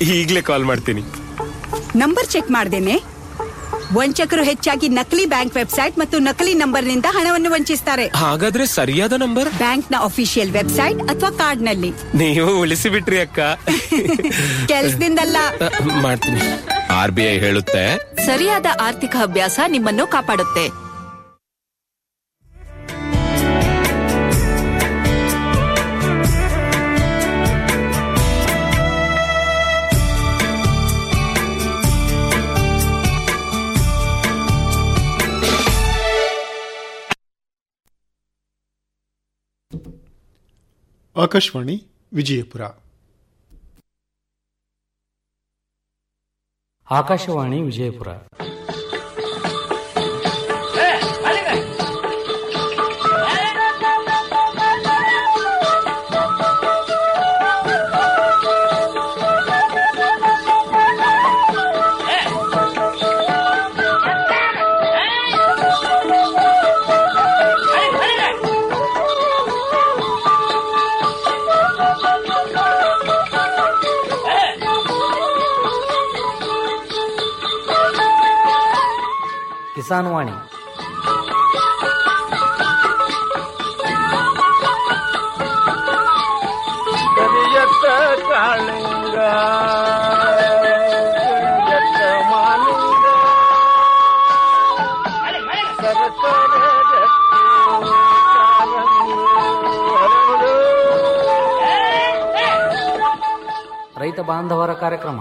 ಈಗ್ಲೇ ಕಾಲ್ ಮಾಡ್ತೀನಿ number check ಮಾಡ್ದೇನೆ ವಂಚಕರು ಹೆಚ್ಚಾಗಿ ನಕಲಿ ಬ್ಯಾಂಕ್ ವೆಬ್ಸೈಟ್ ಮತ್ತು ನಕಲಿ ನಂಬರ್ನಿಂದ ಹಣವನ್ನು ವಂಚಿಸ್ತಾರೆ ಹಾಗಾದ್ರೆ ಸರಿಯಾದ ನಂಬರ್ ಬ್ಯಾಂಕ್ನ ಅಫಿಷಿಯಲ್ ವೆಬ್ಸೈಟ್ ಅಥವಾ ಕಾರ್ಡ್ನಲ್ಲಿ ನೀವು ಉಳಿಸಿ ಬಿಟ್ರಿ ಅಕ್ಕ ಕೆಲ್ಸದಿಂದಲ್ಲ ಅ, ಮಾಡ್ತೀನಿ ಆರ್ ಬಿ ಐ ಹೇಳುತ್ತೆ ಸರಿಯಾದ ಆರ್ಥಿಕ ಅಭ್ಯಾಸ ನಿಮ್ಮನ್ನು ಕಾಪಾಡುತ್ತೆ ಆಕಾಶವಾಣಿ ವಿಜಯಪುರ ಆಕಾಶವಾಣಿ ವಿಜಯಪುರ ಕಿಸಾನ್ ವಾಣಿ ಕರಿಯತ್ತ ಕಾಳಿಂಗ ಕರಿಯತ್ತ ಮಾಲಿಂಗ ಸರಸರ ರಕ್ತಿ ಕಾರಂಗಿ ಹರಡು. ರೈತ ಬಾಂಧವರ ಕಾರ್ಯಕ್ರಮ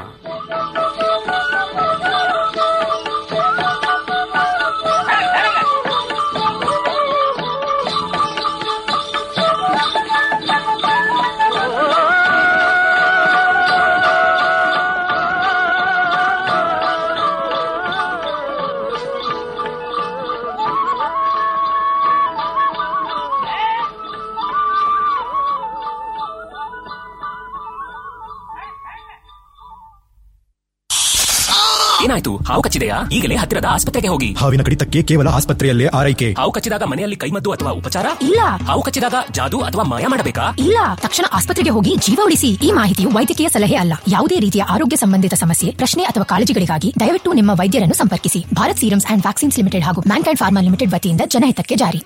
ಏನಾಯ್ತು ಹಾವು ಕಚ್ಚಿದೆಯಾ ಈಗಲೇ ಹತ್ತಿರದ ಆಸ್ಪತ್ರೆಗೆ ಹೋಗಿ ಹಾವಿನ ಕಡಿತಕ್ಕೆ ಕೇವಲ ಆಸ್ಪತ್ರೆಯಲ್ಲೇ ಆರೈಕೆ ಹಾವು ಕಚ್ಚಿದಾಗ ಮನೆಯಲ್ಲಿ ಕೈಮದ್ದು ಅಥವಾ ಉಪಚಾರ ಇಲ್ಲ ಹಾವು ಕಚ್ಚಿದಾಗ ಜಾದು ಅಥವಾ ಮಾಯ ಮಾಡಬೇಕಾ ಇಲ್ಲ ತಕ್ಷಣ ಆಸ್ಪತ್ರೆಗೆ ಹೋಗಿ ಜೀವ ಉಳಿಸಿ ಈ ಮಾಹಿತಿಯು ವೈದ್ಯಕೀಯ ಸಲಹೆ ಅಲ್ಲ ಯಾವುದೇ ರೀತಿಯ ಆರೋಗ್ಯ ಸಂಬಂಧಿತ ಸಮಸ್ಯೆ ಪ್ರಶ್ನೆ ಅಥವಾ ಕಾಳಜಿಗಳಿಗಾಗಿ ದಯವಿಟ್ಟು ನಿಮ್ಮ ವೈದ್ಯರನ್ನು ಸಂಪರ್ಕಿಸಿ Bharat serums and vaccines limited ಹಾಗೂ ಮ್ಯಾನ್ಕೈಂಡ್ ಫಾರ್ಮಾ ಲಿಮಿಟೆಡ್ ವತಿಯಿಂದ ಜನಹಿತಕ್ಕೆ ಜಾರಿ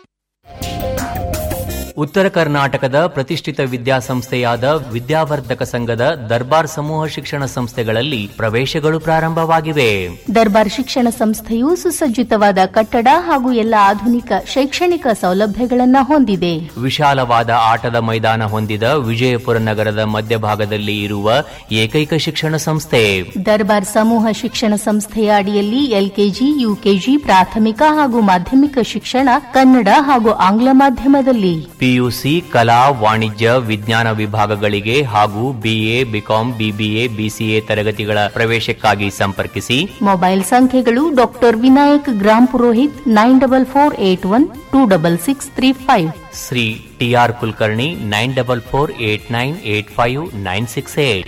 ಉತ್ತರ ಕರ್ನಾಟಕದ ಪ್ರತಿಷ್ಠಿತ ವಿದ್ಯಾಸಂಸ್ಥೆಯಾದ ವಿದ್ಯಾವರ್ಧಕ ಸಂಘದ ದರ್ಬಾರ್ ಸಮೂಹ ಶಿಕ್ಷಣ ಸಂಸ್ಥೆಗಳಲ್ಲಿ ಪ್ರವೇಶಗಳು ಪ್ರಾರಂಭವಾಗಿವೆ ದರ್ಬಾರ್ ಶಿಕ್ಷಣ ಸಂಸ್ಥೆಯು ಸುಸಜ್ಜಿತವಾದ ಕಟ್ಟಡ ಹಾಗೂ ಎಲ್ಲ ಆಧುನಿಕ ಶೈಕ್ಷಣಿಕ ಸೌಲಭ್ಯಗಳನ್ನು ಹೊಂದಿದೆ ವಿಶಾಲವಾದ ಆಟದ ಮೈದಾನ ಹೊಂದಿದ ವಿಜಯಪುರ ನಗರದ ಮಧ್ಯಭಾಗದಲ್ಲಿ ಇರುವ ಏಕೈಕ ಶಿಕ್ಷಣ ಸಂಸ್ಥೆ ದರ್ಬಾರ್ ಸಮೂಹ ಶಿಕ್ಷಣ ಸಂಸ್ಥೆಯ ಅಡಿಯಲ್ಲಿ ಎಲ್ಕೆಜಿ ಯುಕೆಜಿ ಪ್ರಾಥಮಿಕ ಹಾಗೂ ಮಾಧ್ಯಮಿಕ ಶಿಕ್ಷಣ ಕನ್ನಡ ಹಾಗೂ ಆಂಗ್ಲ ಮಾಧ್ಯಮದಲ್ಲಿ ಪಿಯುಸಿ ಕಲಾ ವಾಣಿಜ್ಯ ವಿಜ್ಞಾನ ವಿಭಾಗಗಳಿಗೆ ಹಾಗೂ ಬಿಎ ಬಿಕಾಂ ಬಿಬಿಎ ಬಿಸಿಎ ತರಗತಿಗಳ ಪ್ರವೇಶಕ್ಕಾಗಿ ಸಂಪರ್ಕಿಸಿ ಮೊಬೈಲ್ ಸಂಖ್ಯೆಗಳು doctor Vinayak Gram Purohit nine double four eight one two double six three five Shri TR Kulkarni nine double four eight nine eight five nine six eight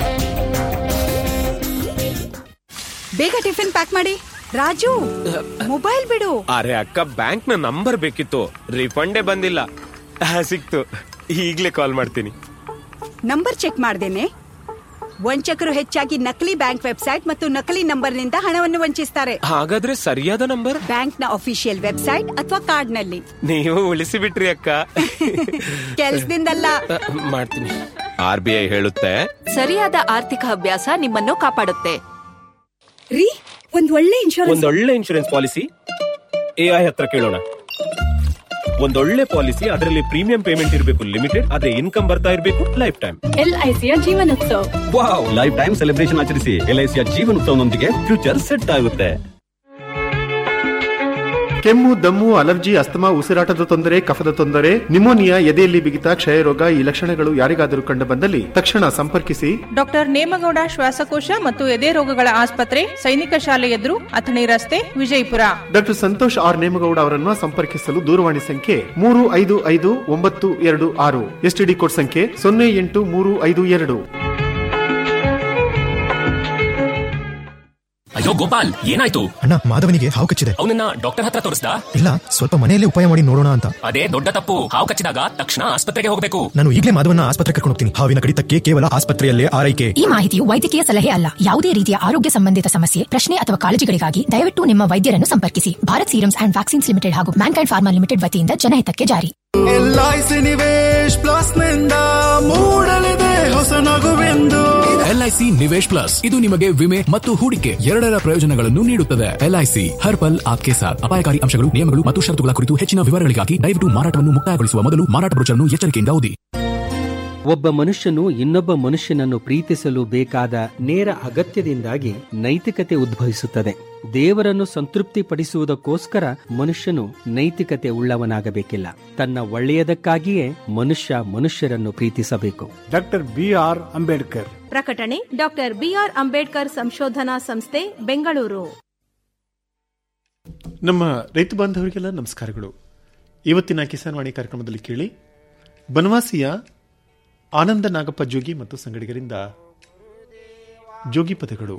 ಬೇಗ ಟಿಫಿನ್ ಪ್ಯಾಕ್ ಮಾಡಿ ರಾಜು ಮೊಬೈಲ್ ಬಿಡು ಅರೆ ಅಕ್ಕ ಬ್ಯಾಂಕ್ ನ number ಬೇಕಿತ್ತು ರಿಫಂಡೇ ಬಂದಿಲ್ಲ ಆ, ಸಿಕ್ತು ಈಗ್ಲೇ ಕಾಲ್ ಮಾಡ್ತೀನಿ ನಂಬರ್ ಚೆಕ್ ಮಾಡ್ದೇನೆ ವಂಚಕರು ಹೆಚ್ಚಾಗಿ ನಕಲಿ ಬ್ಯಾಂಕ್ ವೆಬ್ಸೈಟ್ ಮತ್ತು ನಕಲಿ ನಂಬರ್ನಿಂದ ಹಣವನ್ನು ವಂಚಿಸ್ತಾರೆ ಹಾಗಾದ್ರೆ ಸರಿಯಾದ ನಂಬರ್ ಬ್ಯಾಂಕ್ನ ಅಫಿಷಿಯಲ್ ವೆಬ್ಸೈಟ್ ಅಥವಾ ಕಾರ್ಡ್ನಲ್ಲಿ ನೀವು ಉಳಿಸಿ ಬಿಟ್ರಿ ಅಕ್ಕ ಕೆಲ್ಸದಿಂದಲ್ಲ ಅ, ಮಾಡ್ತೀನಿ ಆರ್ ಬಿ ಐ ಹೇಳುತ್ತೆ ಸರಿಯಾದ ಆರ್ಥಿಕ ಅಭ್ಯಾಸ ನಿಮ್ಮನ್ನು ಕಾಪಾಡುತ್ತೆ ರೀ ಒಂದ್ ಒಳ್ಳೆ ಇನ್ಶೂರೆನ್ಸ್ ಒಂದೊಳ್ಳೆ ಇನ್ಶೂರೆನ್ಸ್ ಪಾಲಿಸಿ ಎ ಐ ಹತ್ರ ಕೇಳೋಣ ಒಂದೊಳ್ಳೆ ಪಾಲಿಸಿ ಅದರಲ್ಲಿ ಪ್ರೀಮಿಯಂ ಪೇಮೆಂಟ್ ಇರಬೇಕು ಲಿಮಿಟೆಡ್ ಅದೇ ಇನ್ಕಮ್ ಬರ್ತಾ ಇರಬೇಕು ಲೈಫ್ ಟೈಮ್ ಎಲ್ಐಸಿಯ ಜೀವನೋತ್ಸವ ವಾವ್ ಲೈಫ್ ಟೈಮ್ ಸೆಲೆಬ್ರೇಷನ್ ಆಚರಿಸಿ ಎಲ್ಐಸಿಯ ಜೀವನೋತ್ಸವನೊಂದಿಗೆ ಫ್ಯೂಚರ್ ಸೆಟ್ ಆಗುತ್ತೆ ಕೆಮ್ಮು ದಮ್ಮು ಅಲರ್ಜಿ ಅಸ್ತಮಾ ಉಸಿರಾಟದ ತೊಂದರೆ ಕಫದ ತೊಂದರೆ ನಿಮೋನಿಯಾ ಎದೆಯಲ್ಲಿ ಬಿಗಿತ ಕ್ಷಯರೋಗ ಈ ಲಕ್ಷಣಗಳು ಯಾರಿಗಾದರೂ ಕಂಡು ಬಂದಲ್ಲಿ ತಕ್ಷಣ ಸಂಪರ್ಕಿಸಿ ಡಾಕ್ಟರ್ ನೇಮಗೌಡ ಶ್ವಾಸಕೋಶ ಮತ್ತು ಎದೆ ರೋಗಗಳ ಆಸ್ಪತ್ರೆ ಸೈನಿಕ ಶಾಲೆ ಎದುರು ಅಥಣಿ ರಸ್ತೆ ವಿಜಯಪುರ ಡಾಕ್ಟರ್ ಸಂತೋಷ್ ಆರ್ ನೇಮಗೌಡ ಅವರನ್ನು ಸಂಪರ್ಕಿಸಲು ದೂರವಾಣಿ ಸಂಖ್ಯೆ ಮೂರು ಐದು ಐದು ಒಂಬತ್ತು ಎರಡು ಆರು ಎಸ್ಟಿಡಿ ಕೋಡ್ ಸಂಖ್ಯೆ ಸೊನ್ನೆ ಎಂಟು ಮೂರು ಐದು ಎರಡು ಅಯ್ಯೋ ಗೋಪಾಲ್ ಏನಾಯ್ತು ಅಣ್ಣ ಮಾಧವನಿಗೆ ಹಾವು ಕಚ್ಚಿದೆ ಅವನನ್ನ ಡಾಕ್ಟರ್ ಹತ್ರ ತೋರಿಸ್ದ ಇಲ್ಲ ಸ್ವಲ್ಪ ಮನೆಯಲ್ಲೇ ಉಪಾಯ ಮಾಡಿ ನೋಡೋಣ ಅಂತ ಅದೇ ದೊಡ್ಡ ತಪ್ಪು ಹಾವು ಕಚ್ಚಿದಾಗ ತಕ್ಷಣ ಆಸ್ಪತ್ರೆಗೆ ಹೋಗಬೇಕು ನಾನು ಈಗಲೇ ಮಾಧವನ ಆಸ್ಪತ್ರೆ ಕರ್ಕೊಂಡು ಹೋಗ್ತೀನಿ ಹಾವಿನ ಕಡಿತಕ್ಕೆ ಕೇವಲ ಆಸ್ಪತ್ರೆಯಲ್ಲೇ ಆರೈಕೆ ಈ ಮಾಹಿತಿಯು ವೈದ್ಯಕೀಯ ಸಲಹೆ ಅಲ್ಲ ಯಾವುದೇ ರೀತಿಯ ಆರೋಗ್ಯ ಸಂಬಂಧಿತ ಸಮಸ್ಯೆ ಪ್ರಶ್ನೆ ಅಥವಾ ಕಾಳಜಿಗಳಿಗಾಗಿ ದಯವಿಟ್ಟು ನಿಮ್ಮ ವೈದ್ಯರನ್ನು ಸಂಪರ್ಕಿಸಿ Bharat serums and vaccines limited ಹಾಗೂ ಮ್ಯಾನ್ಕೈಂಡ್ ಫಾರ್ಮಾ ಲಿಮಿಟೆಡ್ ವತಿಯಿಂದ ಜನಹಿತಕ್ಕೆ ಜಾರಿ ಎಲ್ಐಸಿ ನಿವೇಶ್ ಪ್ಲಸ್ ನಿಂದ ಮೂಡಲಿದೆ ಹೊಸ ನಗುವೆಂದು ಎಲ್ಐಸಿ ನಿವೇಶ್ ಪ್ಲಸ್ ಇದು ನಿಮಗೆ ವಿಮೆ ಮತ್ತು ಹೂಡಿಕೆ ಎರಡರ ಪ್ರಯೋಜನಗಳನ್ನು ನೀಡುತ್ತದೆ ಎಲ್ಐಸಿ ಹರ್ ಪಲ್ ಆಪ್ಕೆ ಸಾಥ್ ಅಪಾಯಕಾರಿ ಅಂಶಗಳು ನಿಯಮಗಳು ಮತ್ತು ಷರತ್ತುಗಳ ಕುರಿತು ಹೆಚ್ಚಿನ ವಿವರಗಳಿಗಾಗಿ ದಯವಿಟ್ಟು ಮಾರಾಟವನ್ನು ಮುಕ್ತಾಯಗೊಳಿಸುವ ಮೊದಲು ಮಾರಾಟ ಬ್ರೋಚರ್ನ್ನು ಎಚ್ಚರಿಕೆಯಿಂದ ಓದಿ ಒಬ್ಬ ಮನುಷ್ಯನು ಇನ್ನೊಬ್ಬ ಮನುಷ್ಯನನ್ನು ಪ್ರೀತಿಸಲು ಬೇಕಾದ ನೇರ ಅಗತ್ಯದಿಂದಾಗಿ ನೈತಿಕತೆ ಉದ್ಭವಿಸುತ್ತದೆ ದೇವರನ್ನು ಸಂತೃಪ್ತಿಪಡಿಸುವುದಕ್ಕೋಸ್ಕರ ಮನುಷ್ಯನು ನೈತಿಕತೆ ಉಳ್ಳವನಾಗಬೇಕಿಲ್ಲ ತನ್ನ ಒಳ್ಳೆಯದಕ್ಕಾಗಿಯೇ ಮನುಷ್ಯ ಮನುಷ್ಯರನ್ನು ಪ್ರೀತಿಸಬೇಕು ಡಾಕ್ಟರ್ ಬಿ ಆರ್ ಅಂಬೇಡ್ಕರ್ ಪ್ರಕಟಣೆ ಡಾಕ್ಟರ್ ಬಿಆರ್ ಅಂಬೇಡ್ಕರ್ ಸಂಶೋಧನಾ ಸಂಸ್ಥೆ ಬೆಂಗಳೂರು ನಮ್ಮ ರೈತ ಬಾಂಧವರಿಗೆಲ್ಲ ನಮಸ್ಕಾರಗಳು ಇವತ್ತಿನ ಕಿಸಾನ್ ವಾಣಿ ಕಾರ್ಯಕ್ರಮದಲ್ಲಿ ಕೇಳಿ ಬನವಾಸಿಯ ಆನಂದ ನಾಗಪ್ಪ ಜೋಗಿ ಮತ್ತು ಸಂಗಡಿಗರಿಂದ ಜೋಗಿ ಪದಗಳು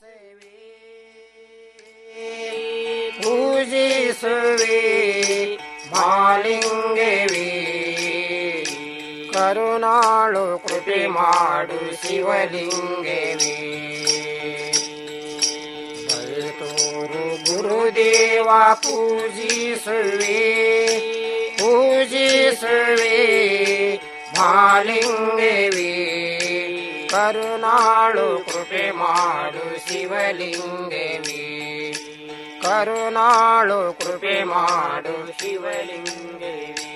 ಪೂಜಿಸುವೆ ಮಾಲಿಂಗವೇ ಕರುಣಾಳು ಕೃಪೆ ಮಾಡು ಶಿವಲಿಂಗವೇ ಬೈತೂರು ಗುರುದೇವ ಪೂಜಿಸುವೆ ಪೂಜಿಸುವೆ ಮಾಲಿಂಗವೇ ಕರುಣಾಳು ಕೃಪೆ ಮಾಡು ಶಿವಲಿಂಗವೇ ಕರುಣಾಳು ಕೃಪೆ ಮಾಡು ಶಿವಲಿಂಗವೇ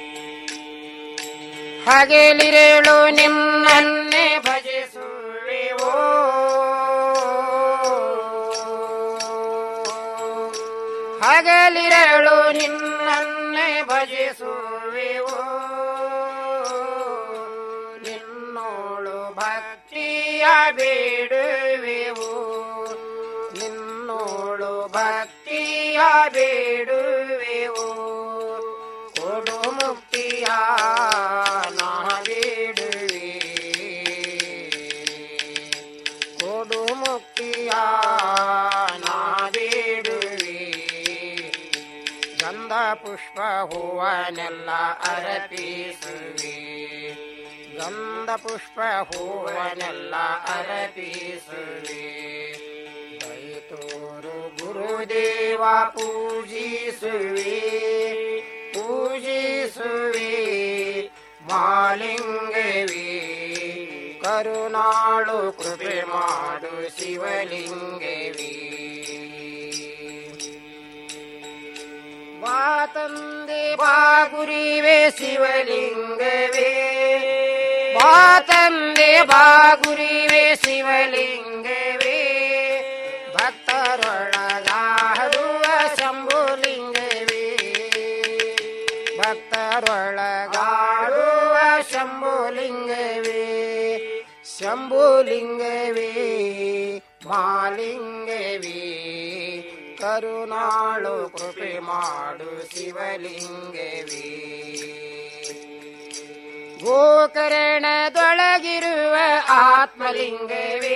ಹಗಲಿರೇಳು ನಿನ್ನನ್ನೇ ಭಜಿಸುವೆವೋ ಹಗಲಿರಳು ನಿನ್ನನ್ನೇ ಭಜಿಸುವೆವೋ ನಿನ್ನೋಳು ಭಕ್ತಿಯ ಬೇಡುವೆವು ನಿನ್ನೋಳು ಭಕ್ತಿಯ ಬೇಡುವೆವು ಕೊಡು ಮುಕ್ತಿಯ ನಾ ಬೇಡುವೆ ಕೊಡು ಮುಕ್ತಿಯ ನಾ ಬೇಡುವೆ ಗಂಧ ಪುಷ್ಪ ಹೂವನೆಲ್ಲ ಅರಪಿಸುವೆ ಗಂಧ ಪುಷ್ಪ ಹೂವನೆಲ್ಲ ಅರಪಿಸುವೆ ಬೈತೂರು ಗುರುದೇವ ಪೂಜಿಸುವೆ ಪೂಜಿಸುವೆ ಮಾಲಿಂಗವೇ ಕರುಣಾಳು ಕೃಪೆ ಮಾಡು ಶಿವಲಿಂಗವೇ ಬಾ ತಂದೆ ಬಾ ಗುರಿವೆ ಶಿವಲಿಂಗವೇ ಬಾ ತಂದೆ ಬಾ ಗುರಿವೆ ಶಿವಲಿಂಗವೇ ಭಕ್ತರೊಳಗಾಡುವ ಶಂಭುಲಿಂಗವೇ ಭಕ್ತರೊಳಗಾಡುವ ಶಂಭುಲಿಂಗವೇ ಶಂಭುಲಿಂಗವೇ ಮಾಲಿಂಗವೇ ಕರುಣಾಳು ಕೃಪೆ ಮಾಡು ಶಿವಲಿಂಗವೇ ಗೋಕರ್ಣದೊಳಗಿರುವ ಆತ್ಮಲಿಂಗವೇ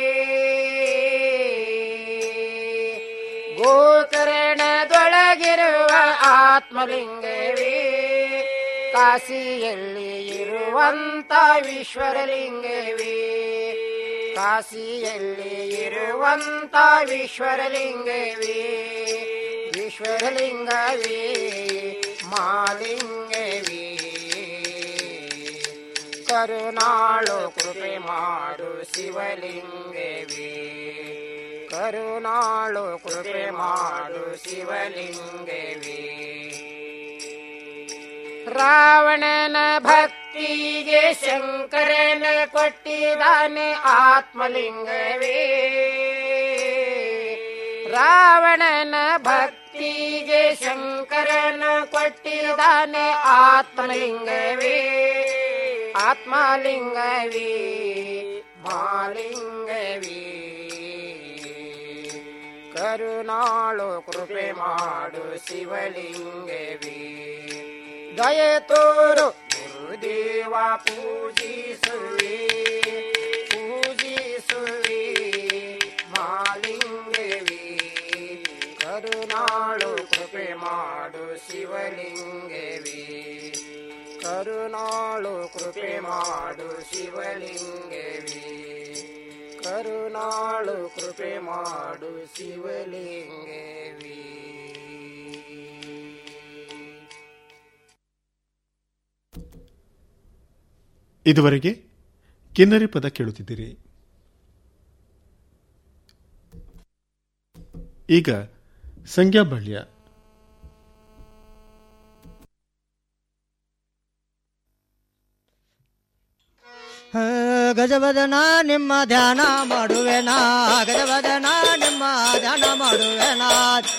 ಗೋಕರ್ಣದೊಳಗಿರುವ ಆತ್ಮಲಿಂಗವೇ ಕಾಶಿಯಲ್ಲಿ ಇರುವಂತ ವಿಶ್ವರಲಿಂಗವೇ ಕಾಶಿಯಲ್ಲಿ ಇರುವಂತ ವಿಶ್ವರಲಿಂಗವೇ ವಿಶ್ವರಲಿಂಗವೇ ಮಾಲಿಂಗವೇ ಕರುಣಾಳು ಕೃಪೆ ಮಾಡು ಶಿವಲಿಂಗವೇ ಕರುಣಾಳು ಕೃಪೆ ಮಾಡು ಶಿವಲಿಂಗವೇ ರಾವಣನ ಭಕ್ತಿಗೆ ಶಂಕರನ ಕೊಟ್ಟಿದ್ದಾನೆ ಆತ್ಮಲಿಂಗವೇ ರಾವಣನ ಭಕ್ತಿಗೆ ಶಂಕರನ ಕೊಟ್ಟಿದ್ದಾನೆ ಆತ್ಮಲಿಂಗವೇ ಆತ್ಮಲಿಂಗವೇ ಮಾಲಿಂಗವೇ ಕರುಣಾಳು ಕೃಪೆ ಮಾಡು ಶಿವಲಿಂಗವೇ ದಯ ತೋರು ಗುರುದೇವ ಪೂಜಿಸುವೆ ಪೂಜಿಸುವೆ ಮಾಲಿಂಗವೇ ಕರುನಾಳು ಕೃಪೆ ಮಾಡು ಶಿವಲಿಂಗವೇ ಕರುನಾಳು ಕೃಪೆ ಮಾಡು ಶಿವಲಿಂಗವೇ ಇದುವರೆಗೆ ಕಿನ್ನರಿ ಪದ ಕೇಳುತ್ತಿದ್ದೀರಿ ಈಗ ಸಂಖ್ಯಾಬಳ್ಯ ಗಜವದನ ನಿಮ್ಮ ಧ್ಯಾನ ಮಾಡುವೆನಾ ಗಜವದನ ನಿಮ್ಮ ಧ್ಯಾನ ಮಾಡುವೆನಾ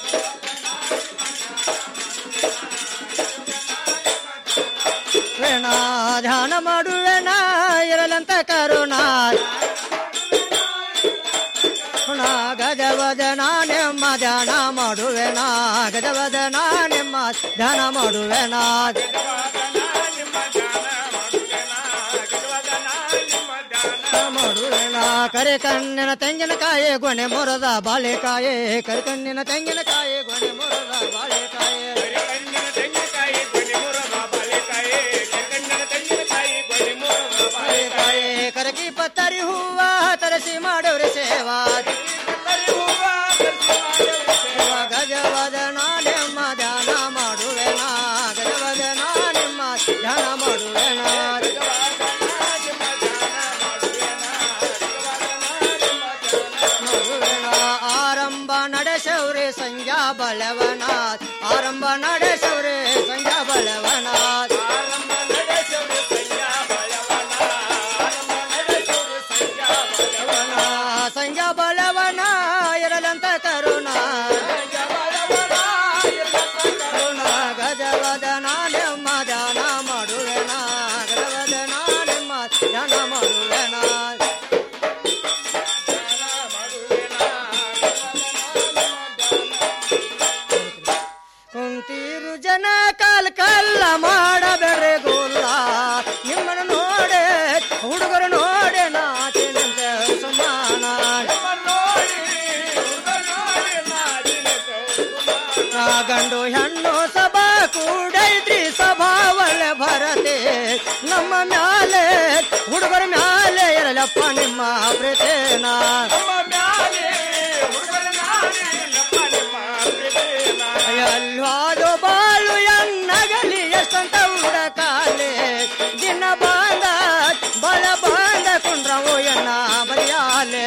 ವೇಣ ಧ್ಯಾನ ಮಾಡುವೆನಾ ಇರಲಂತ ಕರುಣಾ ಗುಣ ಗಜವದನ ನಿಮ್ಮ ಧ್ಯಾನ ಮಾಡುವೆನಾ ಗಜವದನ ನಿಮ್ಮ ಧ್ಯಾನ ಮಾಡುವೆನಾ ಮಾಡುವೆನಾ ಕರೆ ಕಣ್ಣಿನ ತೆಂಗಿನಕಾಯಿ ಗೊನೆ ಮೊರದ ಬಾಳೆಕಾಯಿ ಕರೆ ಕಣ್ಣಿನ ತೆಂಗಿನಕಾಯಿ ಗೊನೆ ಮೊರದ ಬಾಳೆಕಾಯಿ ಬಾಳೆಕಾಯಿ ಕರಗಿ ಪತ್ತರಿ ಹೂವ ತರಸಿ ಮಾಡೋರೆ ಸೇವಾ ಗಜವದನ ನಿಮ್ಮ ಧ್ಯಾನ ಮಾಡುವೆನಾ ಗಜವದನ ನಿಮ್ಮ ಧ್ಯಾನ ಮಾಡುವೆನಾ ಮಾಡುವೆನಾ ಆರಂಭ ನಡೆಸವ್ರೆ ಸಂಧ್ಯಾ ಬಲವನಾಥ್ ಆರಂಭ ನಡೆಸವ್ರೆ ಸಂಧ್ಯಾ ಬಲವನಾಥ್ ಸಂಧ್ಯಾ ಬಲವನ ಇರಲಂತ ಕರುಣ ಕರುಣ ಗಜವದನ ನಿಮ್ಮ ಧ್ಯಾನ ಮಾಡುವೆನ ಗಜವದನ ನಿಮ್ಮ ಧ್ಯಾನ ಮಾಡುವೆನ ಕುಂತೀರು ಜನ ಕಾಲ್ ಕಲ್ಲ ಮಾಡಬೇಡ್ರೆ ಗೋಲ್ಲ ನಿಮ್ಮನ್ನು ನೋಡೆ ಹುಡುಗರು ನೋಡೆ ನಾಚಿನಂತ ಸಮಾನ ಆ ಗಂಡು ಹೆಣ್ಣು ಸಭಾ ಕೂಡೈತ್ರಿ ಸಭಾ ಒಳ್ಳೆ ಭರತೆ ನಮ್ಮ ಮ್ಯಾಲೆ ಹುಡುಗರ ಮ್ಯಾಲೆ ಇರಲಪ್ಪ ನಿಮ್ಮ ಪ್ರೀತೇನ ಅಲ್ವಾದು ಬಾಳು ಎನ್ನಗಲಿ ಎಷ್ಟಂತ ಹುಡಕಾಲೆ ದಿನ ಬಾಂದ ಬಲ ಬಾಂದ ಕುಂಡ್ರವು ಎನ್ನ ಬರಿಯಾಲೆ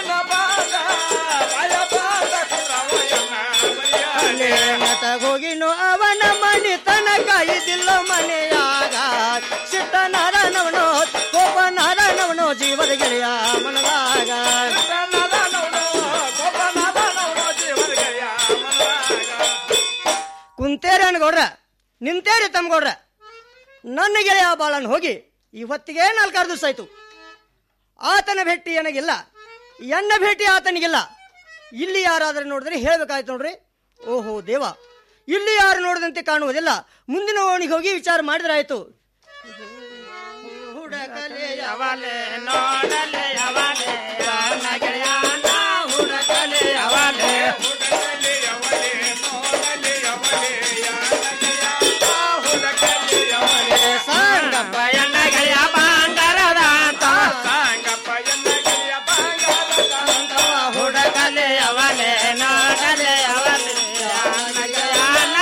ಹೋಗಿನು ಅವನ ಮಣಿ ತನಕ ಇದಿಲ್ಲ ಮನೆಯಾಗ ಸಿಟ್ಟ ನಾರಾಯಣವನು ಕೋಪ ನಾರಾಯಣವನು ಜೀವದ ಗೆಳೆಯ ಮನದಾಗ ಕುಂತೇರಿ ಅನ್ಗೌಡ್ರ ನಿಂತೇರಿ ತಮ್ಗೌಡ್ರ ನನ್ನ ಗೆಳೆಯ ಬಾಳನ್ ಹೋಗಿ ಇವತ್ತಿಗೆ ನಾಲ್ಕಾರು ದಿವಸ ಆಯ್ತು ಆತನ ಭೇಟಿ ನನಗಿಲ್ಲ ಎನ್ನ ಭೇಟಿ ಆತನಿಗಿಲ್ಲ ಇಲ್ಲಿ ಯಾರಾದರೂ ನೋಡಿದ್ರೆ ಹೇಳ್ಬೇಕಾಯ್ತು ನೋಡ್ರಿ ಓಹೋ ದೇವ ಇಲ್ಲಿ ಯಾರು ನೋಡಿದಂತೆ ಕಾಣುವುದಿಲ್ಲ ಮುಂದಿನ ಓಣಿಗೆ ಹೋಗಿ ವಿಚಾರ ಮಾಡಿದ್ರೆ ಆಯ್ತು ಹುಡಕಲೆ ಯವಲೆ ನೋಡಲೆ ಯವಲೆ ನನ್ನ ಗೆಳೆಯನ ಹುಡಕಲೆ ಯವಲೆ ಸಂಗಪ್ಪ ಎನ್ನ ಗೆಳೆಯ ಬಂಗಾರದ ಅಂತ ಹುಡಕಲೆ ಯವಲೆ ನೋಡಲೆ ಯವಲೆ ನನ್ನ ಗೆಳೆಯನ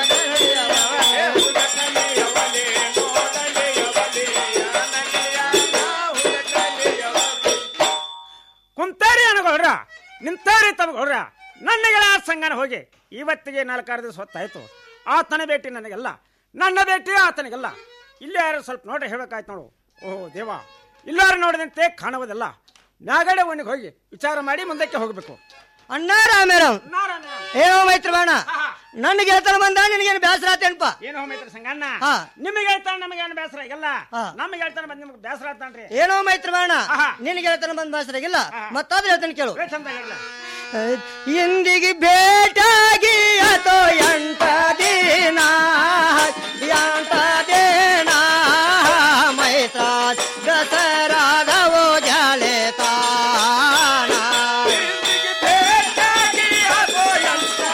ಕುಂತಾರಿ ಅನಗೌಡ್ರ ನಿಂತಾರಿ ತಮಗೌಡ್ರ ನನ್ನ ಗೆಳೆಯ ಸಂಗನ ಹೋಗಿ ಇವತ್ತಿಗೆ ನಾಲ್ಕಾರು ದಿವಸ ಹೊತ್ತಾಯ್ತು ಆತನ ಭೇಟಿ ನನಗೆಲ್ಲ ನನ್ನ ಭೇಟಿ ಆತನಿಗೆಲ್ಲ ಇಲ್ಲಿ ಯಾರು ಸ್ವಲ್ಪ ನೋಡ್ರಿ ಹೇಳ್ಬೇಕಾಯ್ತು ನೋಡು ಓಹೋ ದೇವ ಇಲ್ಲಾರು ನೋಡಿದಂತೆ ಕಾಣುವುದಿಲ್ಲ ಮ್ಯಾಗಡೆ ಒಣ್ಣಿಗೆ ಹೋಗಿ ವಿಚಾರ ಮಾಡಿ ಮುಂದಕ್ಕೆ ಹೋಗಬೇಕು ಅಣ್ಣ ರಾಮೇರಾವ್ ಏನೋ ಮೈತ್ರ ಬಾಣ ನನ್ನ ಗೆಳತನ ಬಂದ ನಿನಗೇನು ಬೇಸರ ಆತೇನಪ್ಪ ಏನೋ ಮೈತ್ರ ಸಂಗಣ್ಣ ಹಾ. ನಿಮಗೆ ಹೇಳ್ತಾನೆ ನಮಗೆ ಏನು ಬೇಸರ ಆಗಿಲ್ಲ ಹಾ. ನಮಗೆ ಹೇಳ್ತಾನೆ ಬಂದ್ ನಿಮ್ಗೆ ಬೇಸರ ಆತಾನ್ರಿ ಏನೋ ಮೈತ್ರ ಬಾಣ ನಿನ್ನ ಗೆಳತನ ಬಂದ ಬೇಸರಾಗಿಲ್ಲ ಮತ್ತಾದ್ರೆ ಹೇಳ್ತಾನೆ ಕೇಳು ಚಂದ ಹೇಳ ಎಂದಿಗೆ ಭೇಟಾಗಿ ಅಥೋ ಎಂಟ ದಿನ ಎಂಟ ದಿನ ಮೈತ್ರ ದಸರಾದವೋ ಜಾಳೆ ತಾಣ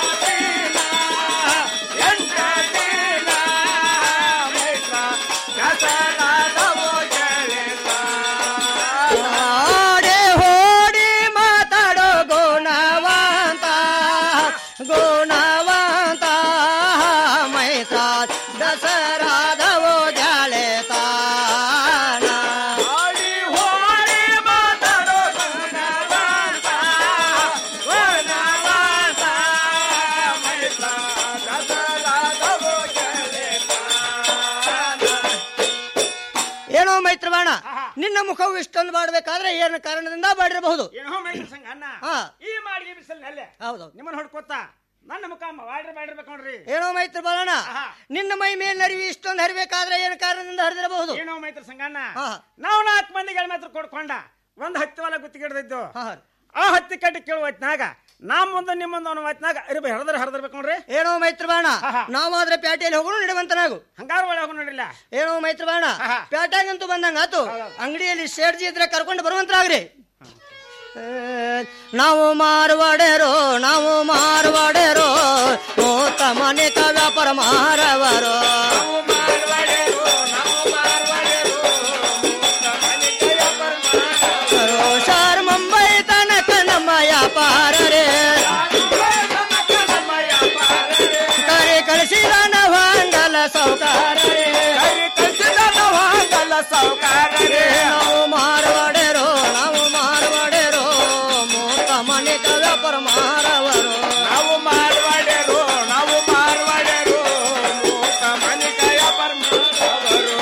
ಗಜ ಗುಣವಂತ ಮೈತ್ರ ದಸರಾದವೋ ಜಾಳೆ ತಾನ ಏನೋ ಮೈತ್ರವಾಣ ನಿನ್ನ ಮುಖವು ಇಷ್ಟೊಂದು ಮಾಡಬೇಕಾದ್ರೆ ಏನು ಕಾರಣದಿಂದ ಮಾಡಿರಬಹುದು ಏನೋ ಮೈಸೂರು ಸಂಘ ಅನ್ನ ಹಾ. ಈ ಮಾಡಿಗೆ ಬಿಸಿಲಿನಲ್ಲೇ ಹೌದು ನಿಮ್ಮನ್ನ ಹೊಡ್ಕೋತ ನನ್ನ ಮುಖ ವಾಡ್ರಿ ಮಾಡಿರ್ಬೇಕು ನೋಡ್ರಿ ಏನೋ ಮೈತ್ರ ಬಾಲಣ್ಣ ನಿನ್ನ ಮೈ ಮೇಲೆ ನರಿವಿ ಇಷ್ಟೊಂದು ಹರಿಬೇಕಾದ್ರೆ ಏನು ಕಾರಣದಿಂದ ಹರಿದಿರಬಹುದು ಏನೋ ಮೈತ್ರ ಸಂಗಣ್ಣ ಹಾ. ನಾವು ನಾಲ್ಕು ಮಂದಿಗೆ ಎಳ್ ಮಾತ್ರ ಕೊಡ್ಕೊಂಡ ಒಂದ್ ಹತ್ತಿ ಹೊಲ ಗುತ್ತಿಗೆ ಹಿಡ್ದಿದ್ದು ಆ ಹತ್ತಿ ಕಟ್ಟಿ ಕೇಳುವ ಹೊತ್ನಾಗ ನಮ್ ಮುಂದೆ ನಿಮ್ಮ ಮುಂದೆ ಅನ್ನೋ ಹೊತ್ನಾಗ ಅರಿಬ ಹರಿದ್ರ ಹರಿದಿರ್ಬೇಕು ನೋಡ್ರಿ ಏನೋ ಮೈತ್ರಬಾಣ ನಾವಾದ್ರೆ ಪ್ಯಾಟೆಯಲ್ಲಿ ಹೋಗೋಣ ನಡೆವಂತನಾಗು ಹಂಗಾರ ಒಳಗೆ ಹೋಗೋಣ ನೋಡಿಲ್ಲ ಏನೋ ಮೈತ್ರಬಾಣ ಪ್ಯಾಟ್ಯಾಗಂತೂ ಬಂದಂಗ ಆತು ಅಂಗಡಿಯಲ್ಲಿ ಶೇಡ್ಜಿ ಇದ್ರೆ ಕರ್ಕೊಂಡು ಬರುವಂತರಾಗ್ರಿ ಏ, ನಾವು ಮಾರುವಾಡೆರೋ ನಾವು ಮಾರುವಾಡೆರೋ ಮೂತ ಮನೆತ ವ್ಯಾಪಾರ ಮಾರವರು ಸರ್ ಮುಂಬೈ ತನಕ ನಮ್ಮ ವ್ಯಾಪಾರ ರೇ ಕರೆ ಕಳಿಸಿದ ನವಾಂಗಲ ಸೌಕಾರ ನಾವು ಮಾರವಾಡೆರೋ ನಾವು ಮಾರವಾಡೆರೋ ಮೂತ ಮನೆತ ವ್ಯಾಪಾರ ಮಾರವರು ನಾವು ಮಾರ್ವಾಡ್ಯರು ನಾವು ಮಾರ್ವಾಡ್ಯರು ಮೂಕ ಮನಿಕ ವ್ಯಾಪಾರ ಮಾಡೋರು.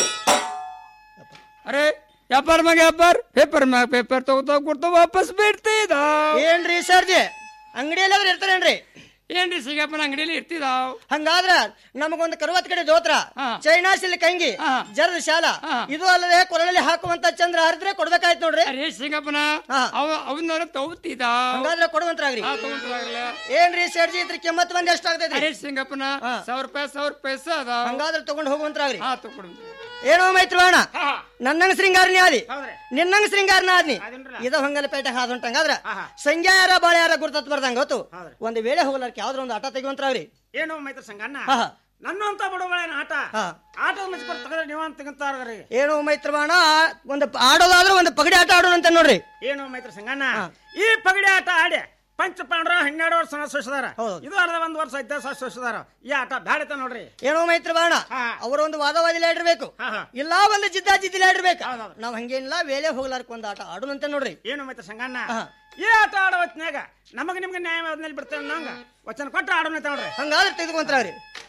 ಅರೆ ವ್ಯಾಪಾರ ಮ್ಯಾಗ ವ್ಯಾಪಾರ ಪೇಪರ್ ಮ್ಯಾಗ ಪೇಪರ್ ತಗೋತಾ ಕೊಡ್ತಾ ವಾಪಸ್ ಬಿಡ್ತಿದ ಏನ್ರಿ ಸರ್ಜಿ ಅಂಗಡಿಯಲ್ಲಿ ಅವ್ರು ಇರ್ತಾರೇನ್ರಿ ಏನ್ರಿ ಸಿಗಪ್ಪನ ಅಂಗಡಿಯಲ್ಲಿ ಇರ್ತಿದಾವ್ ಹಂಗಾದ್ರ ನಮಗೊಂದು ಕರುವತ್ ಕಡೆ ದೋತ್ರ ಚೈನಾ ಸಿಲ್ಕ್ ಅಂಗಿ ಜರದ ಶಾಲ ಇದು ಅಲ್ಲದೆ ಕೊರಳಲ್ಲಿ ಹಾಕುವಂತ ಚಂದ್ರ ಹರಿದ್ರೆ ಕೊಡ್ಬೇಕಾಯ್ತು ನೋಡ್ರಿ ಅರೇ ಸಿಂಗಪ್ಪನ ಅವ ಅವನ್ನ ತಗೋತಿದ ಹಂಗಾದ್ರೆ ಕೊಡುವಂತ್ರಾಗ್ರಿ ತಗೊಂಡ್ರಾಗಲ್ಲ ಏನ್ರಿ ಸೇಡ್ಜಿ ಇದ್ರ ಕೆಮ್ಮತ್ ಬಂದ್ ಎಷ್ಟಾಗ್ತೈತ್ರಿ ಅರೇ ಸಿಂಗಪ್ಪನ ಸಾವಿರ ರೂಪಾಯಿ ಸಾವಿರ ರೂಪಾಯಿ ಅದ ಹಂಗಾದ್ರೆ ತಗೊಂಡ್ ಹೋಗುವಂತ್ರಾಗ್ರಿ ಹಾ ತಗೊಂಡು ಏನೋ ಮೈತ್ರವಾಣ ನನ್ನಂಗ ಶೃಂಗಾರನಿ ಆದಿ ನಿನ್ನಂಗ ಶೃಂಗಾರನ ಆದ್ನಿ ಇದ ಹೊಂಗಲ ಪೇಟೆ ಹಾದುಂಟಂಗಾದ್ರ ಸಂಖ್ಯಾ ಯಾರ ಬಾಳೆ ಯಾರ ಗುರ್ತತ್ ಬರ್ದಂಗ ಗೊತ್ತು ಒಂದು ವೇಳೆ ಹೋಗ್ಲಾರ್ಕ ಯಾವ್ದ್ರ ಒಂದು ಆಟ ತೆಗುವಂತ್ರಾಗ್ರಿ ಏನು ಮೈತ್ರ ಸಂಗಣ್ಣ ಹಾ, ಹಾ. ನನ್ನಂತ ಬಡವಳೇನ ಆಟ ಆಟದ ಮುಚ್ಕೊಂಡು ತೆಗೆದ್ರೆ ನೀವು ಅಂತ ತೆಗಂತಾರ್ರಿ ಏನೋ ಮೈತ್ರವಾಣ ಒಂದು ಆಡೋದಾದ್ರೆ ಒಂದು ಪಗಡಿ ಆಟ ಆಡೋಣ ಅಂತ ನೋಡ್ರಿ ಏನು ಮೈತ್ರ ಸಂಗಣ್ಣ ಈ ಪಗಡಿ ಆಟ ಆಡಿ ಪಂಚ ಪಾಂಡ್ರ ಹನ್ನೆರಡು ವರ್ಷ ಸೋಸಿದಾರ ಇದು ಅರ್ಧ ಒಂದ್ ವರ್ಷ ಐದ ಸೋಸಿದಾರ ಈ ಆಟ ಬ್ಯಾಡತ ನೋಡ್ರಿ ಏನೋ ಮೈತ್ರವಾಣ ಅವರ ಒಂದು ವಾದವಾದಿಲಿ ಆಡಿರ್ಬೇಕು ಇಲ್ಲ ಒಂದು ಜಿದ್ದ ಜಿದ್ದಿಲಿ ಆಡಿರ್ಬೇಕು ನಾವ್ ಹಂಗೇನಿಲ್ಲ ವೇಳೆ ಹೋಗ್ಲಾರ್ಕ ಒಂದು ಆಟ ಆಡೋಣಂತ ನೋಡ್ರಿ ಏನು ಮೈತ್ರ ಸಂಗಣ್ಣ ಈ ಆಟ ಆಡೋ ಹೊತ್ನ್ಯಾಗ ನಮಗ ನಿಮ್ಗೆ ನ್ಯಾಯವಾದ್ಮೇಲೆ ಬಿಡ್ತೇವೆ ನಂಗ ವಚನ ಕೊಟ್ಟು ಆಡೋಣ ಅಂತ ನೋಡ್ರಿ ಹಂಗಾದ್ರೆ ತೆಗೆದುಕೊಂತ್ರಾಗ್ರಿ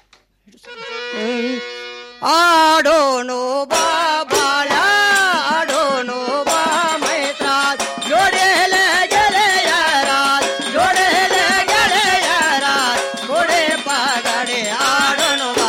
ಆಡೋಣು ಬಾ ಬಾಳ ಆಡೋಣು ಬಾ ಮೈತ್ರ ಜೋಡೆಲೆ ಗೆಳೆಯರ ಜೋಡೆಲೆ ಗೆಳೆಯರ ಕೊಡೆ ಪಾಗಡೆ ಆಡೋಣು ಬಾ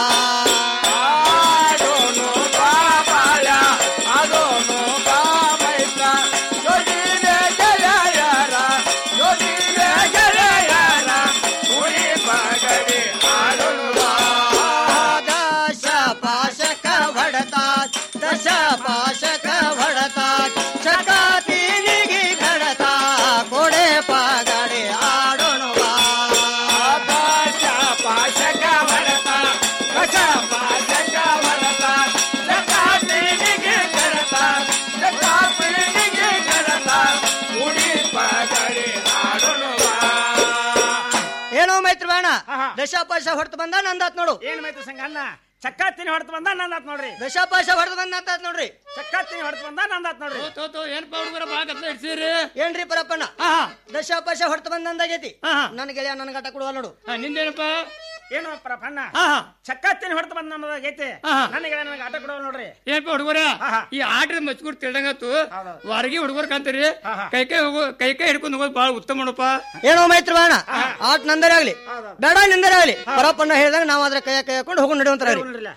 ಆಡೋಣು ಬಾ ಬಾಳ ಆಡೋಣು ಬಾ ಮೈತ್ರ ಜೋಡಿಲೆ ಗೆಳೆಯರ ಜೋಡಿಲೆ ಗೆಳೆಯರ ಕೊಡೆ ಪಾಗಡೆ ಆಡೋಣು ಬಾ ದಶ ಪಾಶಕ ಹೊಡತಾತ್ ದಶ ಪಾಶಕ ಹೊಡತಾತ್ ಚಕಾತಿನಿಗೆ ಕಡತಾ ಕೊಡೆ ಪಾಗಡೆ ಆಡೋಣ ದಶ ಪಾಶಕ ಹೊಡತಾ ದಶ ಪಾಶಕ ಹೊಡತಾ ಚಕಾತಿನಿಗೆ ಕಡತಾ ಚಕಾತಿನಿಗೆ ಕಡತಾ ಕುಡಿ ಪಾಗಡೆ ಆಡೋಣ ಏನೋ ಮೈತ್ರವಾಣ ದಶಾಪಾಶ ಹೊರತು ಬಂದ ನಂದಾತ್ ನೋಡು ಏನ್ ಮೈತ್ರ ಸಂಗಣ್ಣ ಚಕ್ಕಾತಿನಿ ಹೊಡೆದು ಬಂದ ನಂದಾತ್ ನೋಡ್ರಿ ದಶಾಪಾಶ ಹೊರತು ಬಂದ ನಂದಾತ್ ನೋಡ್ರಿ ಚಕ್ಕಾತಿನಿ ಹೊಡೆದು ಬಂದ ನಂದಾತ್ ನೋಡ್ರಿ ಏನ್ ಹುಡುಗರ ಬಾಳ ಕತ್ಲ ಇಡ್ಸಿರಿ ಏನ್ರಿ ಪರಪ್ಪಣ್ಣ ದಶಾಪಾಶ ಹೊರತು ಬಂದ ನಂದಾಗೈತಿ ನನ್ನ ಗೆಳೆಯ ನನ್ನ ಗಟ ಕೊಡುವ ನೋಡು ನಿಂದೇನಪ್ಪ ಏನು ಪ್ರಪನ್ನ ಚಕ್ಕಾತಿನಿ ಹೊಡೆದು ಬಂದ ನಮ್ಮದಾಗೈತಿ ನನಗೆ ನನಗೆ ಆಟ ಕೊಡೋ ನೋಡ್ರಿ ಏನಪ್ಪ ಹುಡುಗರ ಈ ಆಟದ ಮಚ್ಕೂರ್ ತಿಳ್ದಂಗತ್ತು ವಾರಗಿ ಹುಡುಗರ್ ಕಾಂತೀರಿ ಕೈ ಕೈ ಹೋಗೋ ಕೈ ಕೈ ಹಿಡ್ಕೊಂಡು ಹೋಗೋದು ಬಾಳ ಉತ್ತಮ ನೋಡಪ್ಪ ಏನೋ ಮೈತ್ರವಾಣ ಆಟ ನಂದರೆ ಆಗ್ಲಿ ಬೇಡ ನಿಂದರೆ ಆಗ್ಲಿ ಪರಪ್ಪಣ್ಣ ಹೇಳಿದಾಗ ನಾವು ಅದ್ರ ಕೈ ಕೈ ಹಾಕೊಂಡು ಹೋಗಿ ನಡೆಯುವಂತರ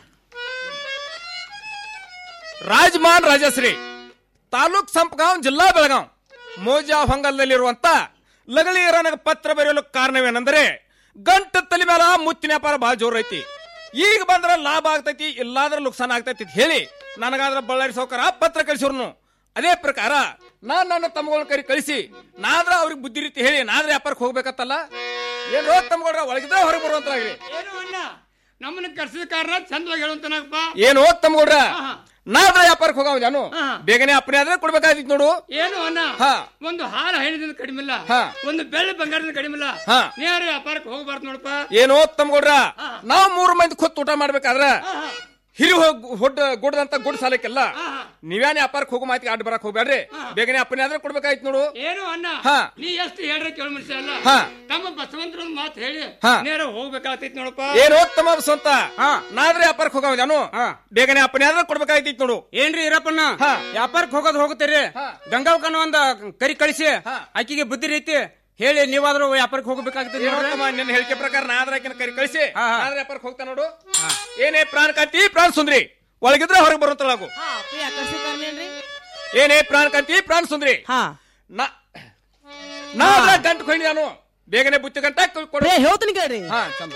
ರಾಜಮಾನ್ ರಾಜಶ್ರೀ ತಾಲೂಕ್ ಸಂಪಗಾಂವ್ ಜಿಲ್ಲಾ ಬೆಳಗಾಂ ಮೋಜಾ ಹೊಂಗಲ್ದಲ್ಲಿರುವಂತ ಲಗಳಿಯರನಗ ಪತ್ರ ಬರೆಯಲು ಕಾರಣವೇನೆಂದರೆ ಗಂಟು ತಲೆ ಮೇಲೆ ಮುತ್ತಿನ ವ್ಯಾಪಾರ ಬಹಳ ಜೋರ್ ಐತಿ ಈಗ ಬಂದ್ರ ಲಾಭ ಆಗ್ತೈತಿ ಇಲ್ಲಾದ್ರ ನುಕ್ಸಾನ ಆಗ್ತೈತಿ ಅಂತ ಹೇಳಿ ನನಗಾದ್ರ ಬಳ್ಳಾರಿ ಸೌಕರ ಪತ್ರ ಕಳಿಸಿರ್ನು ಅದೇ ಪ್ರಕಾರ ನಾನ್ ನನ್ನ ತಮ್ಮಗಳ ಕರಿ ಕಳಿಸಿ ನಾದ್ರ ಅವ್ರಿಗೆ ಬುದ್ಧಿ ರೀತಿ ಹೇಳಿ ನಾದ್ರ ವ್ಯಾಪಾರಕ್ಕೆ ಹೋಗ್ಬೇಕತ್ತಲ್ಲ ಏನ್ ರೋಗ ತಮ್ಮಗಳ ಒಳಗಿದ್ರೆ ಹೊರಗೆ ಬರುವಂತಾಗ್ಲಿ ಏನು ಅಣ್ಣ ನಮ್ಮನ್ನ ಕರ್ಸಿದ ಕಾರಣ ಚಂದವಾಗಿ ಹೇಳುವಂತನಪ್ಪ ಏನು ತಮ್ಮಗೌಡ್ರ ನಾದ್ರ ವ್ಯಾಪಾರಕ್ಕೆ ಹೋಗವ ಜಾನು ಬೇಗನೆ ಅಪ್ಪನೇ ಆದ್ರೆ ಕೊಡ್ಬೇಕಾಗಿತ್ತು ನೋಡು ಏನು ಅನ್ನ ಹಾ. ಒಂದು ಹಾಲು ಹೈನದಿಂದ ಕಡಿಮೆ ಇಲ್ಲ ಹಾ. ಒಂದು ಬೆಳ್ಳಿ ಬಂಗಾರದಿಂದ ಕಡಿಮೆ ಇಲ್ಲ ಹಾ. ನೇರ ವ್ಯಾಪಾರಕ್ಕೆ ಹೋಗಬಾರ್ದು ನೋಡಪ್ಪ ಏನೋ ತಮ್ಗೌಡ್ರ ನಾವು ಮೂರು ಮಂದಿ ಕೊತ್ತು ಊಟ ಮಾಡ್ಬೇಕಾದ್ರ ಹಿರಿ ಹೋಗ್ ಹೊಡ್ ಗುಡ್ದಂತ ಗುಡ್ ಸಾಲಕ್ಕೆಲ್ಲ ನೀವ್ಯಾನ ವ್ಯಾಪಾರಕ್ಕೆ ಹೋಗೋ ಮಾತಿಗೆ ಅಡ್ಡ ಬರಕ್ ಹೋಗ್ಬೇಡ್ರಿ ಬೇಗನೆ ಅಪ್ಪನೇ ಆದ್ರೆ ಕೊಡ್ಬೇಕಾಯ್ತು ನೋಡು ಏನು ಅಣ್ಣ ಹಾ. ನೀ ಎಷ್ಟು ಹೇಳ್ರೆ ಕೇಳ ಮನುಷ್ಯ ಅಲ್ಲ ಹಾ. ತಮ್ಮ ಬಸವಂತರ ಮಾತು ಹೇಳಿ ಹಾ. ನೇರ ಹೋಗ್ಬೇಕಾಗ್ತೈತಿ ನೋಡಪ್ಪ ಏನೋ ತಮ್ಮ ಸ್ವಂತ ನಾದ್ರೆ ವ್ಯಾಪಾರಕ್ಕೆ ಹೋಗವ ಜಾನು ಬೇಗನೆ ಅಪ್ಪನೇ ಆದ್ರೆ ಕೊಡ್ಬೇಕಾಯ್ತಿತ್ತು ನೋಡು ಏನ್ರಿ ಇರಪ್ಪಣ್ಣ ವ್ಯಾಪಾರಕ್ಕೆ ಹೋಗೋದು ಹೋಗುತ್ತೀರಿ ಗಂಗಾವಕನ ಒಂದ ಕರಿ ಕಳಿಸಿ ಆಕಿಗೆ ಬುದ್ಧಿ ರೀತಿ ಹೇಳಿ ನೀವಾದ್ರೂ ವ್ಯಾಪಾರಕ್ಕೆ ಹೋಗ್ಬೇಕಾಗ್ತದೆ ಏನೋ ತಮ್ಮ ನಿನ್ನ ಹೇಳಿಕೆ ಪ್ರಕಾರ ನಾದ್ರ ಆಕಿನ ಕರಿ ಕಳಿಸಿ ನಾದ್ರ ವ್ಯಾಪಾರಕ್ಕೆ ಹೋಗ್ತಾ ನೋಡು ಏನೇ ಪ್ರಾಣ ಕಾಂತಿ ಪ್ರಾಣ ಸುಂದ್ರಿ ಒಳಗಿದ್ರೆ ಹೊರಗೆ ಬರುತ್ತಲಾಗು ಏನೇ ಪ್ರಾಣ ಕಾಂತಿ ಪ್ರಾಣ ಸುಂದ್ರಿ ನಾ- ನಾದ್ರ ಗಂಟು ಕೊಂಡಿ ನಾನು ಬೇಗನೆ ಬುತ್ತಿ ಗಂಟ ಕೊಡು ಹೇಳ್ತೀನಿ ಕೇಳ್ರಿ ಹಾ ಚಂದ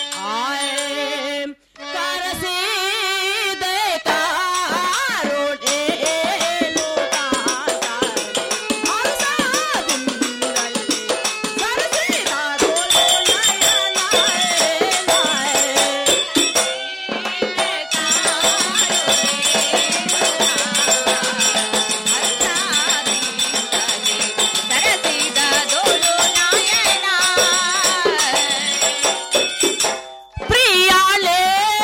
ಪ್ರಿಯಾಲೇ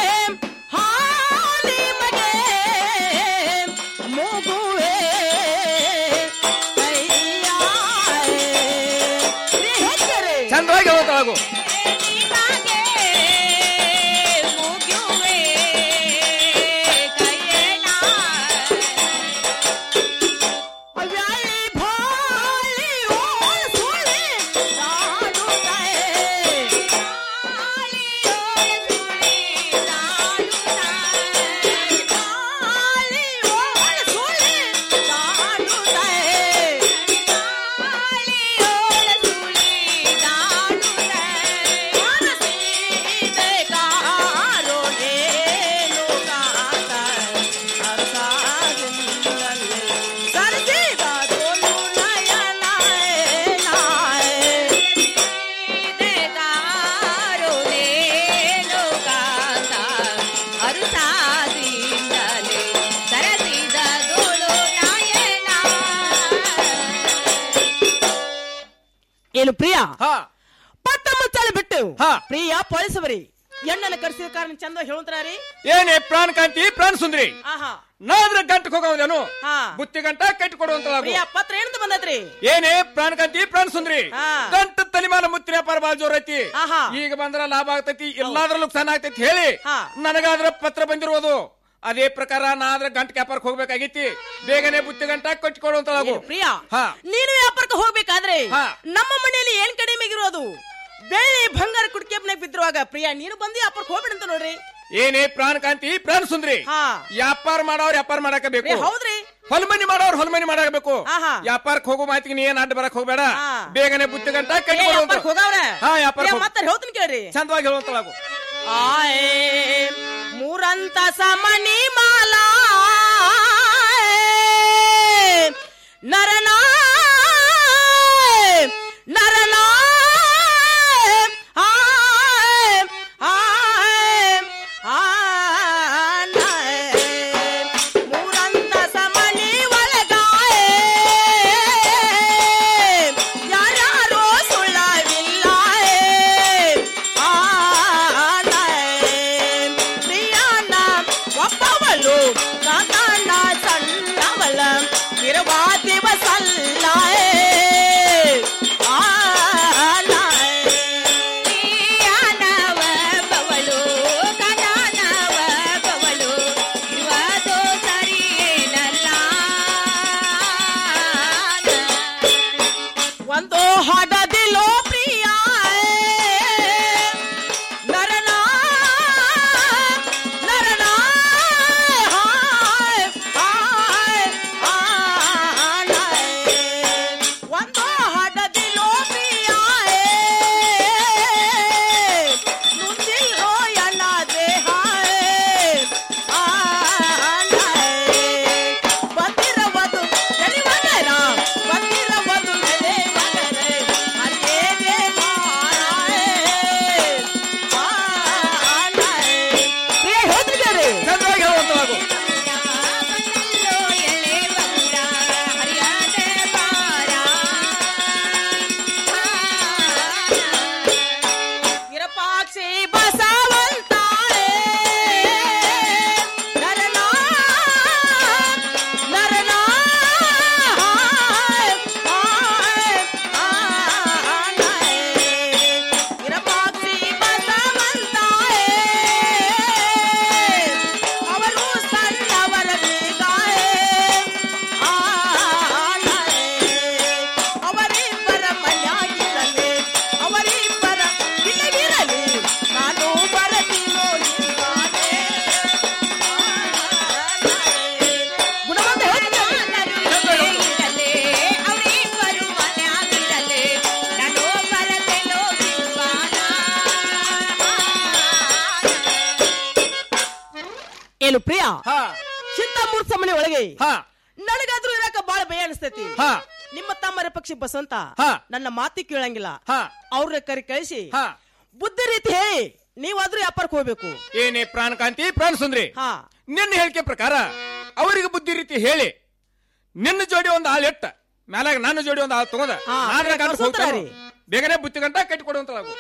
ಹಾಲಿ ಮಗೆ ಮೂಗುವೆ ಚಂದವಾಗಿ ಹೋಗ್ತಾಳಾಗು ಏನು ಪ್ರಿಯ ಪಟ್ಟ ಮುಚ್ಚಾಲೆ ಬಿಟ್ಟು ಪ್ರಿಯ ಪೊಲೀಸವರಿ ಎಣ್ಣನ ಕರ್ಸಿದ ಕಾರಣ ಚಂದ ಹೇಳುತ್ತಾರಿ ಏನೇ ಪ್ರಾಣ ಕಾಂತಿ ಪ್ರಾಣ ಸುಂದ್ರಿ ಆಹಾ ನಾದ್ರ ಗಂಟು ಹೋಗವ ಜಾನು ಹಾ. ಬುತ್ತಿ ಗಂಟ ಕಟ್ಟಿ ಕೊಡುವಂತಲಾಗು ಪ್ರಿಯ ಪತ್ರ ಏನಂತ ಬಂದೈತ್ರಿ ಏನೇ ಪ್ರಾಣ ಕಾಂತಿ ಪ್ರಾಣ ಸುಂದ್ರಿ ಹಾ. ಗಂಟ ತಲಿಮಾನ ಮುತ್ತಿನ ವ್ಯಾಪಾರ ಬಾಳ ಜೋರ್ ಐತಿ ಆಹಾ. ಈಗ ಬಂದ್ರ ಲಾಭ ಆಗ್ತೈತಿ ಎಲ್ಲಾದ್ರಲ್ಲೂ ನುಕ್ಸಾನ ಆಗ್ತೈತಿ ಹೇಳಿ ಹಾ. ನನಗಾದ್ರ ಪತ್ರ ಬಂದಿರುವುದು ಅದೇ ಪ್ರಕಾರ ನಾ ಆದ್ರ ಗಂಟ ವ್ಯಾಪಾರಕ್ಕೆ ಹೋಗ್ಬೇಕಾಗೈತಿ ಬೇಗನೆ ಬುತ್ತಿ ಗಂಟ ಕಟ್ಟಿ ಕೊಡುವಂತಲಾಗು ಪ್ರಿಯ ಹಾ ನೀನು ವ್ಯಾಪಾರಕ್ಕೆ ಹೋಗ್ಬೇಕಾದ್ರೆ ಹಾ. ನಮ್ಮ ಮನೆಯಲ್ಲಿ ಏನ್ ಕಡಿಮೆ ಇರೋದು ಬೆಳ್ಳಿ ಬಂಗಾರ ಕುಡ್ಕೆಪ್ನಾಗ ಬಿದ್ದಿರುವಾಗ ಪ್ರಿಯ ನೀನು ಬಂದು ವ್ಯಾಪಾರಕ್ಕೆ ಹೋಗ್ಬಿಡಂತ ನೋಡ್ರಿ ಏನೇ ಪ್ರಾಣ ಕಾಂತಿ ಪ್ರಾಣ ಸುಂದ್ರಿ ಹಾ. ವ್ಯಾಪಾರ ಮಾಡೋರ್ ವ್ಯಾಪಾರ ಮಾಡಾಕ ಬೇಕು ಏ, ಹೌದ್ರಿ ಹೊಲ್ಮನಿ ಮಾಡೋರ್ ಹೊಲ್ಮನಿ ಮಾಡಬೇಕು ಆಹಾ. ವ್ಯಾಪಾರಕ್ಕೆ ಹೋಗೋ ಮಾತಿಗೆ ನೀ ಏನ್ ಅಡ್ಡ ಬರಕ್ ಹೋಗ್ಬೇಡ ಹಾ. ಬೇಗನೆ ಬುತ್ತಿ ಗಂಟ ಕಟ್ಟಿ ಏ, ಕೊಡುವಂತ ವ್ಯಾಪಾರಕ್ಕೆ ಹೋಗವ್ರೆ ಹಾ ವ್ಯಾಪಾರ ಪ್ರಿಯ ಮತ್ತೆ ಹೇಳ್ತೀನಿ ಕೇಳ್ರಿ ಚಂದವಾಗಿ ಹೇಳುವಂತಲಾಗು ಆಯೇ ಮೂರಂತ ಸಮನಿ ಮಾಲಾ ನರನಾ ನರನಾ ಆಯ್, ಆಯ್, ಆಯ್, ಮೂರಂತ ಸಮನಿ ಒಳಗಾಯೇ ಯಾರ್ಯಾರೋ ಸುಳ್ಳವಿಲ್ಲ ಪ್ರಿಯಾನ ಒಬ್ಬವಳು ಕಾತಾಣ ಸಣ್ಣವಳ ಇರುವ ದಿವಸಲ್ಲ ಗೆಳೆಯ ಇಂತ ಮೂರ್ ಸಮನೆ ಒಳಗೆ ನನಗಾದ್ರೂ ಇರಾಕ ಬಾಳ ಭಯ ಅನಿಸ್ತೈತಿ ನಿಮ್ಮ ತಮ್ಮರ ಪಕ್ಷಿ ಬಸವಂತ ನನ್ನ ಮಾತಿ ಕೇಳಂಗಿಲ್ಲ ಅವ್ರ ಕರಿ ಕಳಿಸಿ ಬುದ್ಧಿ ರೀತಿ ಹೇಳಿ ನೀವಾದ್ರೂ ವ್ಯಾಪಾರಕ್ಕೆ ಹೋಗ್ಬೇಕು ಏನೇ ಪ್ರಾಣಕಾಂತಿ ಪ್ರಾಣ ಸುಂದ್ರಿ ನಿನ್ನ ಹೇಳಿಕೆ ಪ್ರಕಾರ ಅವರಿಗೆ ಬುದ್ಧಿ ರೀತಿ ಹೇಳಿ ನಿನ್ನ ಜೋಡಿ ಒಂದು ಹಾಳು ಎಟ್ಟ ಮ್ಯಾಲಾಗ ನನ್ನ ಜೋಡಿ ಒಂದು ಹಾಳು ತಗೊಂಡ ಹಾ, ನಾನ್ ಗಂಟ ಕಳ್ಸೋತಾರ ಹೋಗ್ತಾನೆ. ರೀ. ಬೇಗನೆ ಬುತ್ತಿ ಗಂಟ ಕಟ್ಟಿ ಕೊಡುವಂತಳಾಗು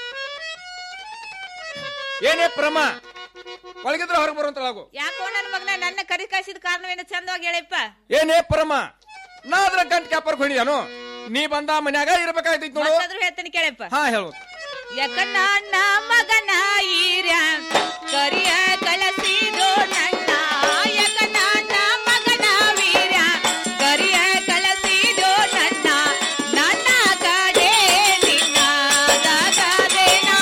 ಏನೇ ಪ್ರಮ ಒಳಗಿದ್ರೆ ಹೊರಗೆ ಬರುವಂತಳಾಗು ಯಾಕೋ ನನ್ನ ಮಗನ ನನ್ನ ಕರಿ ಕಳಿಸಿದ ಕಾರಣವೇನು ಚಂದವಾಗಿ ಹೇಳಪ್ಪ ಏನೇ ಪರಮ ನಾ ಅದ್ರ ಗಂಟ ಕ್ಯಾಪರ್ ಹೊಡಿದಾನು ನೀ ಬಂದ ಮನ್ಯಾಗ ಇರ್ಬೇಕಾಗ್ತೈತಿ ನೋಡು ಮತ್ತಾದ್ರೂ ಹೇಳ್ತೀನಿ ಕೇಳಪ್ಪ ಹಾ ಹೇಳು ಯಾಕ ನನ್ನ ಮಗನ ಈರ್ಯ ಕರಿಯ ಕಳಸಿದೋ ನನ್ನ ಯಾಕ ನನ್ನ ಮಗನ ವೀರ್ಯ ಕರಿಯ ಕಳಸಿದೋ ನನ್ನ ನನ್ನ ಕಡೆ ನಿನ್ನ ದಾಗದೇನಾ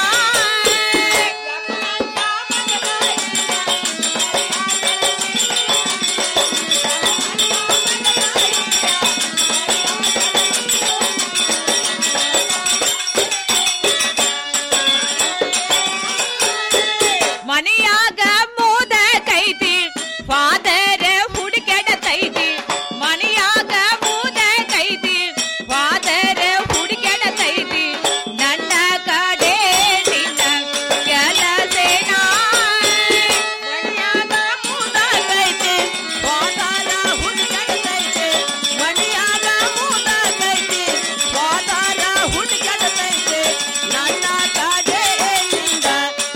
ಮನೆಯಾಗ ಮೋದ ಕೈತಿ ಫಾದರ್ ಹುಡುಕೆಡತೈತಿ ಮನೆಯಾಗ ಮೋದ ಕೈತಿ ಫಾದರ್ ಹುಡುಕೆಡತೈತಿ ನನ್ನ ಕಡೆ ನಿನ್ನ ಕೆಲಸೇನ ಮನೆಯಾಗ ಮೋದ ಕೈತಿ ಫಾದರ್ ಹುಡುಕೆಡತೈತಿ ಮನೆಯಾಗ ಮೋದ ಕೈತಿ ಫಾದರ್ ಹುಡುಕೆಡತೈತಿ ನನ್ನ ಕಡೆ ನಿನ್ನ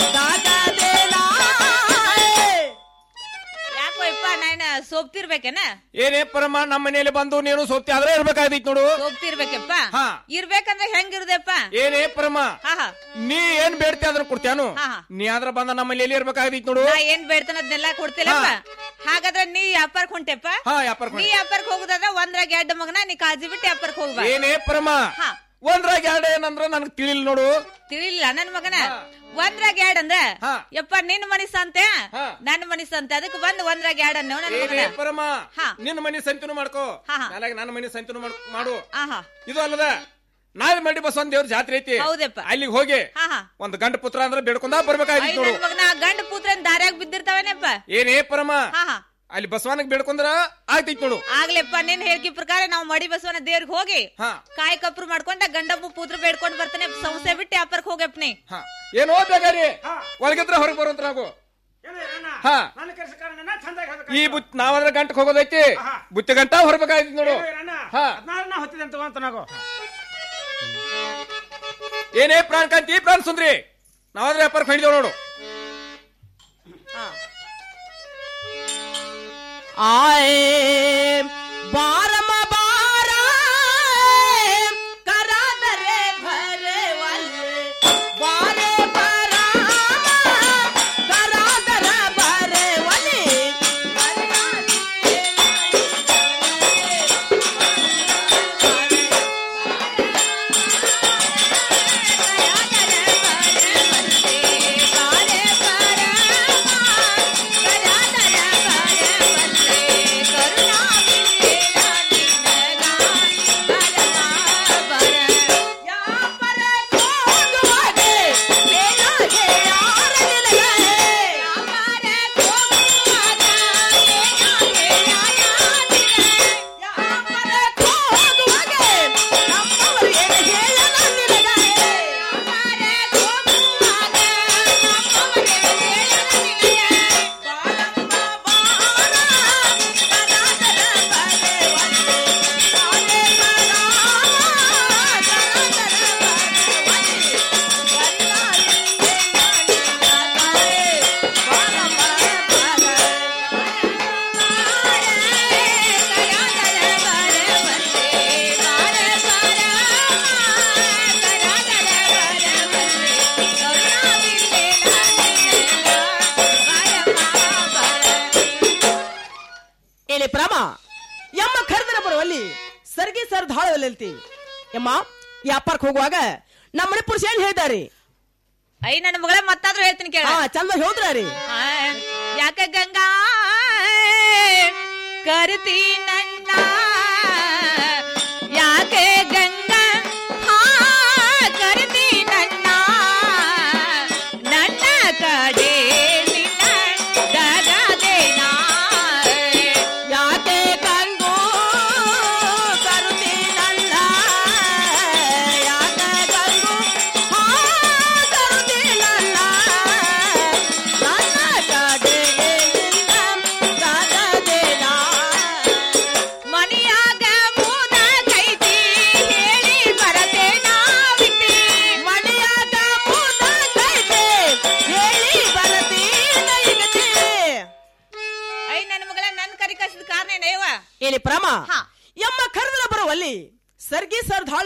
ಯಾಕೋ ಇಪ್ಪ ನಾನು ಸೋಪ್ತಿರ್ಬೇಕೇನ ಏನೇ ಪರಮ ನಮ್ಮ ಮನೆಯಲ್ಲಿ ಬಂದು ನೀನು ಸೋಪ್ತಿ ಆದ್ರೆ ಇರ್ಬೇಕಾಗ್ತೈತಿ ನೋಡು ಸೋಪ್ತಿರ್ಬೇಕಪ್ಪ ಹಾ. ಇರ್ಬೇಕಂದ್ರೆ ಹೆಂಗಿರುದಪ್ಪ ಏನೇ ಪರಮ ಹಾ ಹಾ ನೀ ಏನ್ ಬೇಡ್ತಿ ಅದನ್ನ ಕೊಡ್ತ್ಯಾನು ಹಾ, ಹಾ. ನೀ ಆದ್ರ ಬಂದ ನಮ್ಮ ಮನೆಯಲ್ಲಿ ಇರ್ಬೇಕಾಗ್ತೈತಿ ನೋಡು ನಾ ಏನ್ ಬೇಡ್ತಾನ ಅದನ್ನೆಲ್ಲ ಕೊಡ್ತಿಲ್ಲಪ್ಪ ಹಾಗಾದ್ರೆ ನೀ ವ್ಯಾಪಾರಕ್ ಹೊಂಟೆಪ್ಪ ಹಾ ವ್ಯಾಪಾರ ನೀ ವ್ಯಾಪಾರಕ್ ಹೋಗುದಾದ್ರ ಒಂದ್ರಾಗ ಎರಡು ಮಗನ ನೀ ಕಾಳಜಿ ಬಿಟ್ಟು ವ್ಯಾಪಾರಕ್ ಹೋಗ್ಬಾ ಏನೇ ಪರಮ ಹಾ. ಒಂದ್ರಾಗ ಎರಡು ಏನಂದ್ರ ನನಗ್ ತಿಳಿಲ್ ನೋಡು ತಿಳಿಲಿಲ್ಲ ನನ್ ಮಗನ ಒಂದ್ರಾಗ ಎರಡ್ ಅಂದ್ರ ಯಪ್ಪ ನಿನ್ ಮನಿ ಸಂತೆ ನನ್ನ ಮನಿ ಸಂತೆ ಅದಕ್ಕೆ ಬಂದ್ ಒಂದ್ರಾಗ ಎರಡ್ ಅನ್ನೋ ನನ್ ಏನೇ ಮಗನ ಪರಮ ಹಾ. ನಿನ್ನ ಮನೆ ಸಂತಿನೂ ಮಾಡ್ಕೋ ಹಾ, ಹಾ. ನಾಳೆಗೆ ನನ್ನ ಮನೆ ಸಂತಿನೂ ಮಾಡ್- ಮಾಡು ಆಹಾ ಇದು ಅಲ್ಲದ ನಾಳೆ ಮಡಿ ಬಸವನ್ ದೇವ್ರ ಜಾತ್ರೆ ಐತಿ ಹೌದಪ್ಪ. ಅಲ್ಲಿಗೆ ಹೋಗಿ ಹಾ ಹಾ ಒಂದ್ ಗಂಡ ಪುತ್ರ ಅಂದ್ರೆ ಬೇಡ್ಕೊಂಡ ಬರ್ಬೇಕಾಗಿತ್ತು ಐ ನೋಡು ನನ್ ಮಗನ ಗಂಡ ಪುತ್ರನ್ ದಾರ್ಯಾಗ ಬಿದ್ದಿರ್ತಾವನೇಪ್ಪ ಏನೇ ಪರಮ ಹಾ ಹಾ ಅಲ್ಲಿ ಬಸವನಿಗೆ ಬೇಡ್ಕೊಂಡ್ರ ಆಗ್ತೈತಿ ನೋಡು ಆಗ್ಲೆಪ್ಪ ನಿನ್ ಹೇಳಿಕೆ ಪ್ರಕಾರ ನಾವು ಮಡಿ ಬಸವನ ದೇವ್ರಿಗೆ ಹೋಗಿ ಹಾ. ಕಾಯಿ ಕಪ್ರು ಮಾಡ್ಕೊಂಡ ಗಂಡಮ್ಮ ಪುತ್ರ ಬೇಡ್ಕೊಂಡ್ ಬರ್ತಾನೆ ಸಂಸ್ಥೆ ಬಿಟ್ಟು ವ್ಯಾಪಾರಕ್ಕೆ ಹೋಗಪ್ಪ ನೀ ಹಾ ಏನೋ ಬೇಕಾರಿ ಒಳಗಿದ್ರೆ ಹೊರಗೆ ಬರುವಂತ ನಾವು ಹಾ ನನ್ನ ಕೆಲಸ ಕಾರಣ ಚಂದಾಗಿ ಈ ಬುತ್ ನಾವಾದ್ರ ಗಂಟಕ್ ಹೋಗೋದೈತಿ ಬುತ್ತಿ ಗಂಟ ಹೊರಬೇಕಾಯ್ತು ನೋಡು ಹಾ ನಾ ಹೊತ್ತಿದೆ ಅಂತ ತಗೊಂತ ನಾವು ಏನೇ ಪ್ರಾಣ ಕಾಂತಿ ಪ್ರಾಣ ಸುಂದ್ರಿ ನಾವಾದ್ರೆ ವ್ಯಾಪಾರ ಹಿಡಿದೇವ್ ನೋಡು ಆಯೇ ಬಾರಮ ಬಾರ ಕರಾದರೆ ಭರೆ ವಲ್ಲೆ ಬಾರೆ ಬರ ಕರಾದರ ಭರೆ ವಲ್ಲೆ ಎಲೆ ಪ್ರಾಮ ಯಮ್ಮ ಕರೆದನ ಬರುವಲ್ಲಿ ಸರ್ಗಿ ಸರ್ ಧಾಳವಲ್ಲಂತಿ ಯಮ್ಮ ವ್ಯಾಪಾರಕ್ಕೆ ಹೋಗುವಾಗ ನಮ್ಮನೆ ಪುರುಷ ಏನ್ ಹೇಳ್ತಾರೆ ಐ ನನ್ನ ಮಗಳ ಮತ್ತಾದ್ರೂ ಹೇಳ್ತೀನಿ ಕೇಳ ಹಾ ಚಂದ ಹೋದ್ರಿ ಯಾಕ ಗಂಗಾ ಕರಿತಿ ನನ್ನ ಯಾಕೆ ಗಂಗಾ ಹಾ ಕರಿತಿ ನನ್ನ ನನ್ನ ಕಡೆ ನಿನ್ನ ದಗದೇನಾ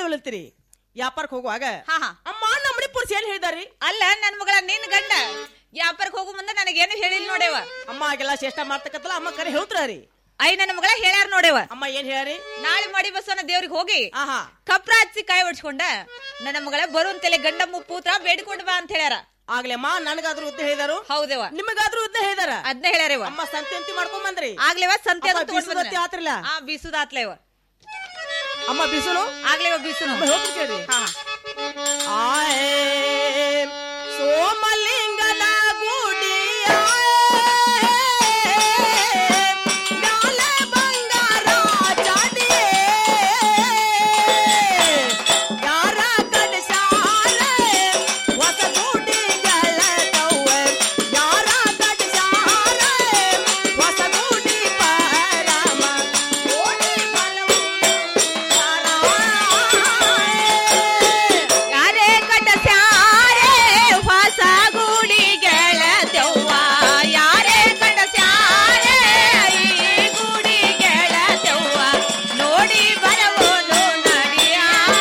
ಉಳಿತೀರಿ ವ್ಯಾಪಾರಕ್ಕೆ ಹೋಗುವಾಗ ಅಮ್ಮ ನಮ್ಮ ಮಣಿಪುರ್ಸ್ ಏನ್ ಹೇಳಿದಾರಿ ಅಲ್ಲ ನನ್ ಮಗಳ ನಿನ್ ಗಂಡ ವ್ಯಾಪಾರಕ್ಕೆ ಹೋಗು ಮುಂದೆ ನನಗೇನು ಹೇಳಿಲ್ಲ ನೋಡೇವ ಅಮ್ಮ ಆಗೆಲ್ಲ ಚೇಷ್ಟ ಮಾಡ್ತಕ್ಕತ್ತಲ್ಲ ಅಮ್ಮ ಕರೆ ಹೇಳ್ತಾರಿ ಐ ನನ್ನ ಮಗಳ ಹೇಳ್ಯಾರ ನೋಡೇವ ಅಮ್ಮ ಏನ್ ಹೇಳ್ಯಾರಿ ನಾಳೆ ಮಾಡಿ ಬಸವನ ದೇವ್ರಿಗೆ ಹೋಗಿ ಕಪ್ರ ಹಚ್ಚಿ ಕಾಯಿ ಹೊಡ್ಸ್ಕೊಂಡ ನನ್ನ ಮಗಳ ಬರುವಂತೆಲೆ ಗಂಡ ಮುಪ್ಪೂತ್ರ ಬೇಡಿಕೊಂಡು ಬಾ ಅಂತ ಹೇಳ್ಯಾರ ಆಗ್ಲೇಮ್ಮ ನನಗಾದ್ರೂ ಉದ್ದ ಹೇಳಿದಾರು ಹೌದೇವ ನಿಮಗಾದ್ರೂ ಉದ್ದ ಹೇಳಿದಾರ ಅದ್ನ ಹೇಳ್ಯಾರೇವ ಅಮ್ಮ ಸಂತೆ ಅಂತಿ ಮಾಡ್ಕೊಂಡ್ ಬಂದ್ರಿ ಆಗ್ಲೇವ ಸಂತೆ ಅಮ್ಮ, ಬೀಸುದತ್ತಿ ಆತ್ರಿಲ್ಲ? ಆ ಬೀಸುದಾತ್ಲೇವ ಅಮ್ಮ ಬಿಸುನು ಆಗ್ಲೇವ ಬೀಸುನು ಅಮ್ಮ ಹೇಳ್ತೀನಿ ಕೇಳ್ರಿ ಆಯೇ ಸೋಮಲಿಂಗನ ಗುಡಿಯ ಮ್ಯಾಲ ಬಂಗಾರ ಚಾಟಿಯೇ ಯಾರ ಕಡಸಾರೆ ಹೊಸ ಗುಡಿಗಳ ತವ್ವೆ ಯಾರ ಕಡಸಾರೆ ಹೊಸ ಗುಡಿ ಪರಮ ಓಡಿ ಯಾರೇ ಕಟಸ್ಯಾರೆ ಹೊಸ ಗುಡಿ ಗೆಳತೆವ್ವ ಯಾರೇ ಕಟಸ್ಯಾರೆ ಈ ಗುಡಿ ಗೆಳತೆವ್ವ ನೋಡಿ ಬರವೋನು ನಡಿಯ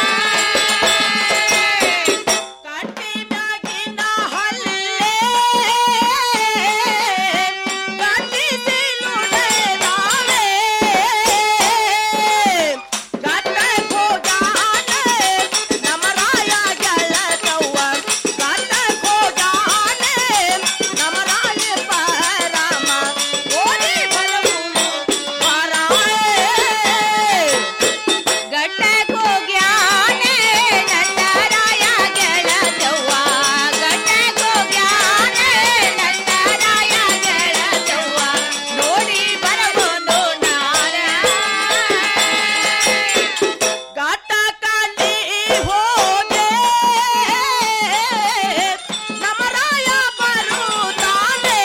ಕಟ್ಟಿದಾಗಿನ ಹಲ್ಲೆ ಕಟ್ಟಿಸಿ ನುಡಿದಾವೆ ಗಟ್ಟ ಹೋಗಾನೆ ನಮರಾಯ ಗೆಳತವ್ವ ಗಟ್ಟ ಹೋಗಾನೆ ನಮರಾಯ ಪರಮ ಓಡಿ ಬರವು ಗಟ್ಟಕ್ ಹೋಗ್ಯಾನೆ ನನ್ನ ರಾಯ ಗೆಳತವ್ವ ಗಟ್ಟಕ್ ಹೋಗ್ಯಾನೆ ನನ್ನ ರಾಯ ಗೆಳತವ್ವ ನೋಡಿ ಬರವೋನು ನಾರ ಗಾಟ ಕಾಲಿ ಹೋಗೆ ನಮರಾಯ ಬರುತ್ತಾನೆ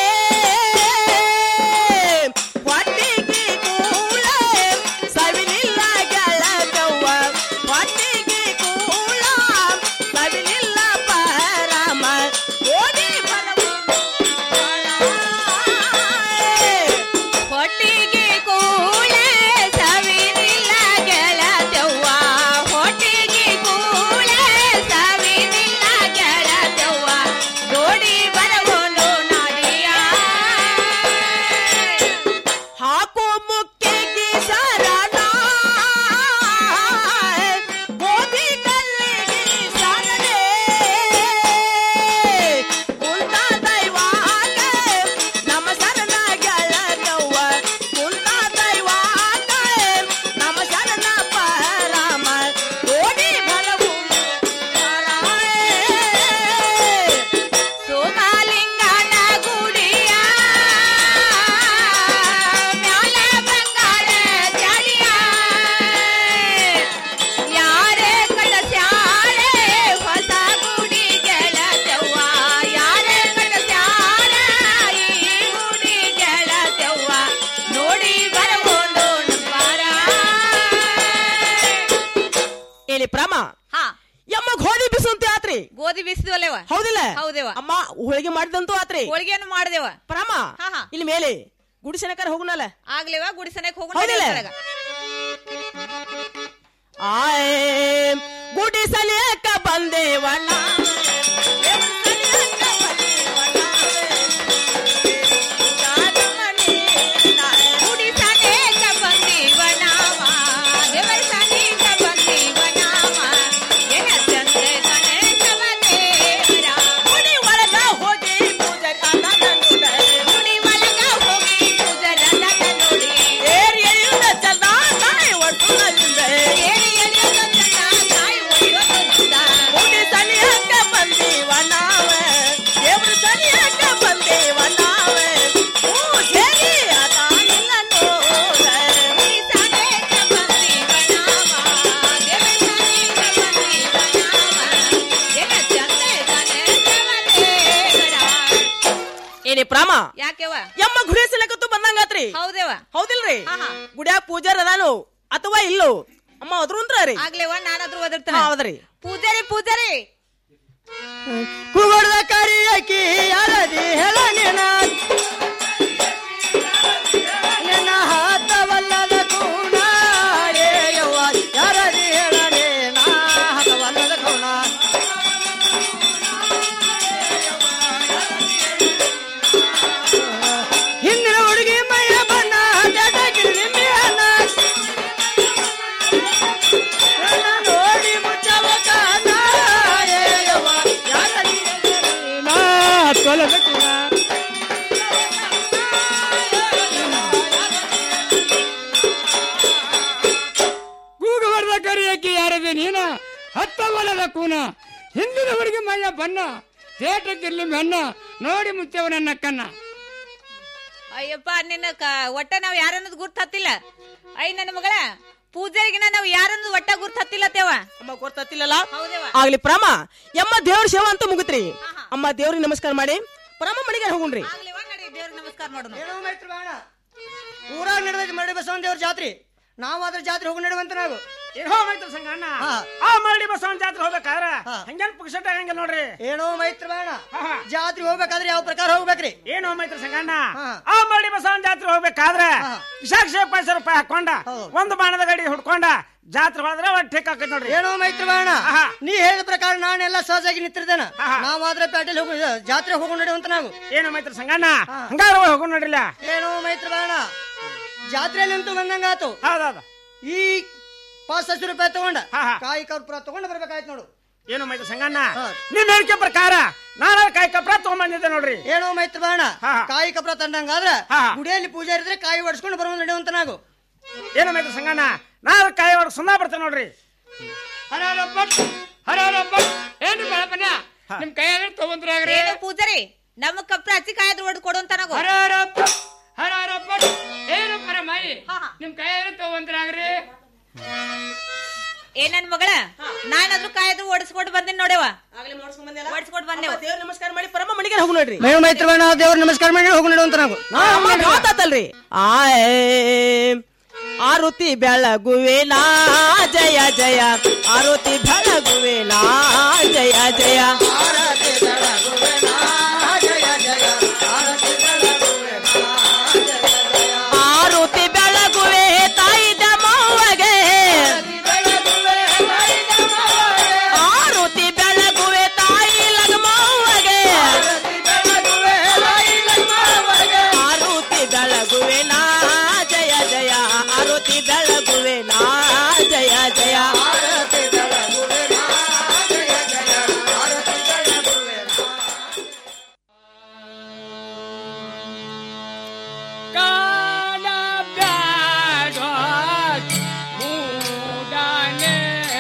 ಹೊಟ್ಟಿಗೆ ಕೂಳ ಸವಿಲಿಲ್ಲ ಗೆಳತವ್ವ ಹೊಟ್ಟಿಗೆ ಕೂಳ ಸವಿಲಿಲ್ಲ ಪರಮ ಓಡಿ ಹೊಟ್ಟಿಗೆ ಕೂಳೆ ಸವಿನಿಲ್ಲ ಗೆಳತವ್ವ ಹೊಟ್ಟಿಗೆ ಕೂಳೆ ಸವಿನಿಲ್ಲ ಗೆಳತವ್ವ ನೋಡಿ ಬರವೋನು ನಾಡಿಯ ಹಾಕು ಮುಕ್ಕಿಗೆ ಶರಣ ಗೋಧಿ ಕಲ್ಲಿಗೆ ಶರಣೆ ಕುಂತ ದೈವಾಗೆ ನಮ್ಮ ಶರಣ ಗೆಳತವ್ವ ಕುಂತ ದೈವಾಗೆ ನಮ್ಮ ಶರಣ ಪರಮ ಓಡಿ ಬರವು ಸೋಮಲಿಂಗನ ಗುಡಿಯ ಮ್ಯಾಲ ಬಂಗಾರ ಜಾಲಿಯ ಯಾರೇ ಕಳಸ್ಯಾರೆ ಹೊಸ ಗುಡಿ ಗೆಳತವ್ವ ಯಾರೇ ಕಳಸ್ಯಾರ ಈ ಗುಡಿ ಗೆಳತವ್ವ ನೋಡಿ ಬರಬಹುದು ಬಾರ ಏಲಿ ಪ್ರಾಮ ಹಾ ಯಮ್ಮ ಗೋಧಿ ಬಿಸುಂತೆ ಆತ್ರಿ ಗೋಧಿ ಬೀಸಿದ್ವಲ್ಲೇವ ಹೌದಿಲ್ಲ ಹೌದೇವ ಅಮ್ಮ ಹೋಳಿಗೆ ಮಾಡಿದಂತೂ ಆತ್ರಿ ಹೋಳಿಗೆಯನ್ನು ಮಾಡ್ದೇವ ಪ್ರಾಮ ಹಾ ಹಾ ಇಲ್ಲಿ ಮೇಲೆ ಗುಡಿಸನಕರ ಹೋಗುನಲ್ಲ ಆಗ್ಲೇವ ಗುಡಿಸನಕ್ ಹೋಗೋಣ ಹೌದಿಲ್ಲ? ದೇವಸ್ಥಾನಗ. ಆಯೇ ಗುಡಿಸಲೇಕ ಬಂದೇವಣ್ಣ ಗುಡಿಸನೇಕ ಬಂದೀವ ನಾವ, ದೇವಸ್ಥಾನೀಕ ಬಂದೀವ ನಾವ, ಎನ ಚಂದ್ರ ಗಣೇಶವ ದೇವರ. ಗುಡಿ ಒಳಗ ಹೋಗಿ ಪೂಜೆ ಗುಡಿ ಒಳಗ ಹೋಗಿ ಪೂಜರನ್ನ ನೋಡಿ. ಏರಿ ಎಳೆಯುವುದ ಚಂದ ತಾಯಿ ಒಟ್ಟುಗಳಿಂದ ಏರಿ ಎಳೆಯುವುದ ಚಂದ ತಾಯಿ ಒಡೆಯುವುದರಿಂದ. ಗುಡಿ ಸನಿಯಕ್ಕ ಬಂದೀವ ನಾವೇ ದೇವ್ರ ಸನಿಯಕ್ಕ ಬಂದೀವ ನಾವೇ ಹೂ ಹೇಳಿ ಅದಾನಿಲ್ಲ ನೋಡ ಗುಡಿಸನೇಕ ಬಂದೀವ ನಾವ, ದೇವಸ್ಥಾನೀಕ ಬಂದೀವ ನಾವ, ಎನ ಚಂದ್ರ ಗಣೇಶವ ದೇವರ. ಏನಿ ಪ್ರಾಮ ಯಾಕೆವ ಯಮ್ಮ ಗುಡಿಸಲಕತ್ತು ಬಂದಂಗಾತ್ರಿ ಹೌದೇವ ಹೌದಿಲ್ರಿ ಆಹಾ. ಗುಡ್ಯಾಗ ಪೂಜಾರ್ ಅದಾನು ಅಥವಾ ಇಲ್ಲೋ ಅಮ್ಮ ಅದ್ರಂದ್ರ ರೀ ಆಗ್ಲೇವ ನಾನಾದ್ರೂ ಒದರ್ತಾನೆ ಹೌದ್ರಿ ಪೂಜಾರಿ ಪೂಜಾರಿ ಕುಗುಡ್ದ ಕರಿಯಕಿ ಯಾರದಿ ಹೇಳ ನಿನ ನಿನ್ನ ಹಾತವಲ್ಲದ ಕೂಡ ಯಾರದಿ ಹೇಳ ನೀನ ಕೂನ ಹಿಂದಿನವರಿಗೆ ಮೈಯ ಬನ್ನ ತೇಟಕ್ಕಿರ್ಲಿ ಬೆನ್ನ ನೋಡಿ ಮುಚ್ಚವ ನನ್ನ ಕನ್ನ ಅಯ್ಯಪ್ಪ ನಿನ್ನ ಕ- ಒಟ್ಟ ನಾವ್ ಯಾರನ್ನೋದು ಗುರ್ತ ಹತ್ತಿಲ್ಲ ಐ ನನ್ನ ಮಗಳ ಪೂಜಾರಿಗಿನ ನಾವ್ ಯಾರನ್ನೋದು ಒಟ್ಟ ಗುರ್ತ ಹತ್ತಿಲ್ಲ ತೇವ ಅಮ್ಮ ಗೊತ್ತತ್ತಿಲ್ಲಲ್ಲ ಆಗ್ಲಿ ಪ್ರಾಮ ಎಮ್ಮ ದೇವ್ರ ಸೇವಾ ಅಂತ ಮುಗಿತ್ರಿ ಅಮ್ಮ ದೇವ್ರಿಗೆ ನಮಸ್ಕಾರ ಮಾಡಿ ಪ್ರಾಮ ಮನೆಗೆ ಹೋಗುಣ್ರಿ ನಮಸ್ಕಾರ ಮಾಡೋಣ ಏನೋ ಮೈತ್ರ ಬೇಡ ಊರಾಗ ನಡೆದ ಮರಡಿ ಬಸವನ ದೇವ್ರ ಜಾತ್ರೆ ನಾವು ಅದ್ರ ಜಾತ್ರೆ ಹೋಗಿ ನಡೆಯುವಂತ ನಾವು ಏನೋ ಮೈತ್ರ ಸಂಗಣ್ಣ ಆ ಮರಡಿ ಬಸವನ ಜಾತ್ರೆ ಹೋಗ್ಬೇಕಾದ್ರ ಹಂಗೇನ್ ಪುಕ್ಷಟ ಹಂಗಿಲ್ಲ ನೋಡ್ರಿ ಏನೋ ಮೈತ್ರ ಬೇಡ ಜಾತ್ರೆ ಹೋಗ್ಬೇಕಾದ್ರೆ ಯಾವ ಪ್ರಕಾರ ಹೋಗ್ಬೇಕ್ರಿ ಏನೋ ಮೈತ್ರ ಸಂಗಣ್ಣ ಆ ಮರಡಿ ಬಸವನ ಜಾತ್ರೆ ಹೋಗ್ಬೇಕಾದ್ರ ಸಾಕ್ಷಿ ಪೈಸೆ ರೂಪಾಯಿ ಹಾಕೊಂಡ ಒಂದು ಬಾಣದ ಗಡಿ ಹುಡ್ಕೊಂಡ ಜಾತ್ರೆ ಹೋದ್ರೆ ಒಟ್ಟು ಠೇಕ್ ಹಾಕೈತಿ ನೋಡ್ರಿ ಏನೋ ಮೈತ್ರ ಬೇಡ ನೀ ಹೇಳಿದ ಪ್ರಕಾರ ನಾನೆಲ್ಲ ಸಹಜಾಗಿ ನಿಂತಿರ್ತೇನೆ ನಾವು ಆದ್ರೆ ಪ್ಯಾಟೆಲ್ ಹೋಗಿ ಜಾತ್ರೆ ಹೋಗಿ ನಡೆಯುವಂತ ನಾವು ಏನೋ ಮೈತ್ರ ಸಂಗಣ್ಣ ಹಂಗಾರ ಹೋಗೋಣ ನೋಡ್ರಿಲ್ಲ ಏನೋ ಮೈತ್ರ ಬೇಡ ಜಾತ್ರೆಯಲ್ಲಿ ನಿಂತು ಬಂದಂಗಾತು ಹೌದೌದು ಈ ಪಾಸ್ ಹತ್ತು ರೂಪಾಯಿ ತಗೊಂಡ ಕಾಯಿ ಕರ್ಪೂರ ತಗೊಂಡು ಬರ್ಬೇಕಾಯ್ತು ನೋಡು ಏನು ಮೈತ್ರ ಸಂಗಣ್ಣ ನಿಮ್ ಹೇಳಿಕೆ ಪ್ರಕಾರ ನಾನು ಕಾಯಿ ಕಪ್ರ ತಗೊಂಡ್ಬಂದಿದ್ದೆ ನೋಡ್ರಿ ಏನೋ ಮೈತ್ರ ಬೇಡ ಕಾಯಿ ಕಪ್ರ ತಂದಂಗಾದ್ರ ಗುಡಿಯಲ್ಲಿ ಪೂಜೆ ಇರಿದ್ರೆ ಕಾಯಿ ಹೊಡ್ಸ್ಕೊಂಡು ಬರೋ ನಡೆಯುವಂತ ನಾವು ಏನು ಮೈತ್ರ ಸಂಗಣ್ಣ ನಾನು ಕಾಯಿ ಹೊಡ್ದು ಸುಮ್ಮನೆ ಬರ್ತೇನೆ ನೋಡ್ರಿ ಏನು ಬೆಳಪನ ನಿಮ್ ಕೈಯಾಗ ತಗೊಂಡ್ರಾಗ್ರಿ ಏನು ಪೂಜಾರಿ ನಮ್ಮ ಕಪ್ರ ಹಚ್ಚಿ ಕಾಯ್ದು ಹೊಡ್ ಕೊಡುವಂತ ನಾವು ಹರಾರಪ್ಪ ಹರಾರಪ್ಪ ಏನು ಪರಮಾಯಿ ನಿಮ್ ಕೈಯಾಗ ತಗೊಂಡ್ರಾಗ್ರಿ ಏ ನನ್ ಮಗಳ ನಾನಾದ್ರೂ ಕಾಯ್ದು ಓಡಿಸ್ಕೊಂಡು ಬಂದಿನಿ ನೋಡೆವ ಆಗ್ಲೇ ಮಾಡ್ಸ್ಕೊಂಡ್ ಬಂದೆಲ್ಲ? ಓಡಿಸ್ಕೊಂಡು ಬಂದೆವ ದೇವ್ರ ನಮಸ್ಕಾರ ಮಾಡಿ ಪರಮ ಮನೆಗೆ ಹೋಗು ನೋಡ್ರಿ ಮೇವು ಮೈತ್ರ ಬೇಡ ದೇವ್ರ ನಮಸ್ಕಾರ ಮಾಡಿ ಹೋಗಿ ನಡೆಯುವಂತ ನಾವು ಅಮ್ಮ ಮಾತಾತಲ್ರಿ ಆಯ್ ಆರುತಿ ಬೆಳಗುವೆನಾ ಜಯ ಜಯ ಆರುತಿ ಬೆಳಗುವೆನಾ ಜಯ ಜಯ ಆರುತಿ ಬೆಳಗುವೆ ತಾಯಿ ದಮವ್ವಗೆ ಆರುತಿ ಬೆಳಗುವೆ ತಾಯಿ ಲಗಮವ್ವಗೆ ಆರುತಿ ಬೆಳಗುವೆ ನಾ ಜಯ ಜಯ ಆರುತಿ ಬೆಳಗುವೆ ನಾ ಜಯ ಜಯ ಕಾಲ ಬ್ಯಾಡ ಮೂಡನೆ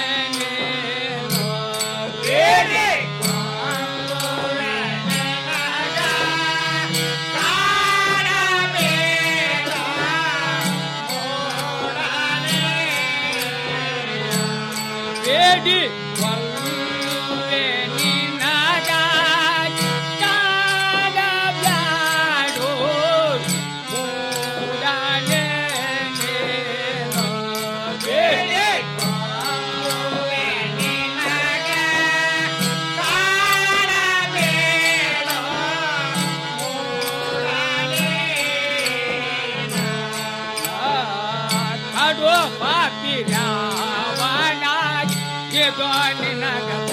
ಬೇರೆ ಬೇಡಿ ಒಲ್ಲುವೆ ನಿನಗ ಕಾಲ ಬ್ಯಾಡೋ ಮೂಡನೆ ಬೇಡಿ ಒಲ್ಲುವೆ ನಿನಗ ಕಾಲ ಬೇಡೋ ಕಾಡೋ ಪಾಪಿ ರಾವಣ ಎಗೋ ನಿನಗ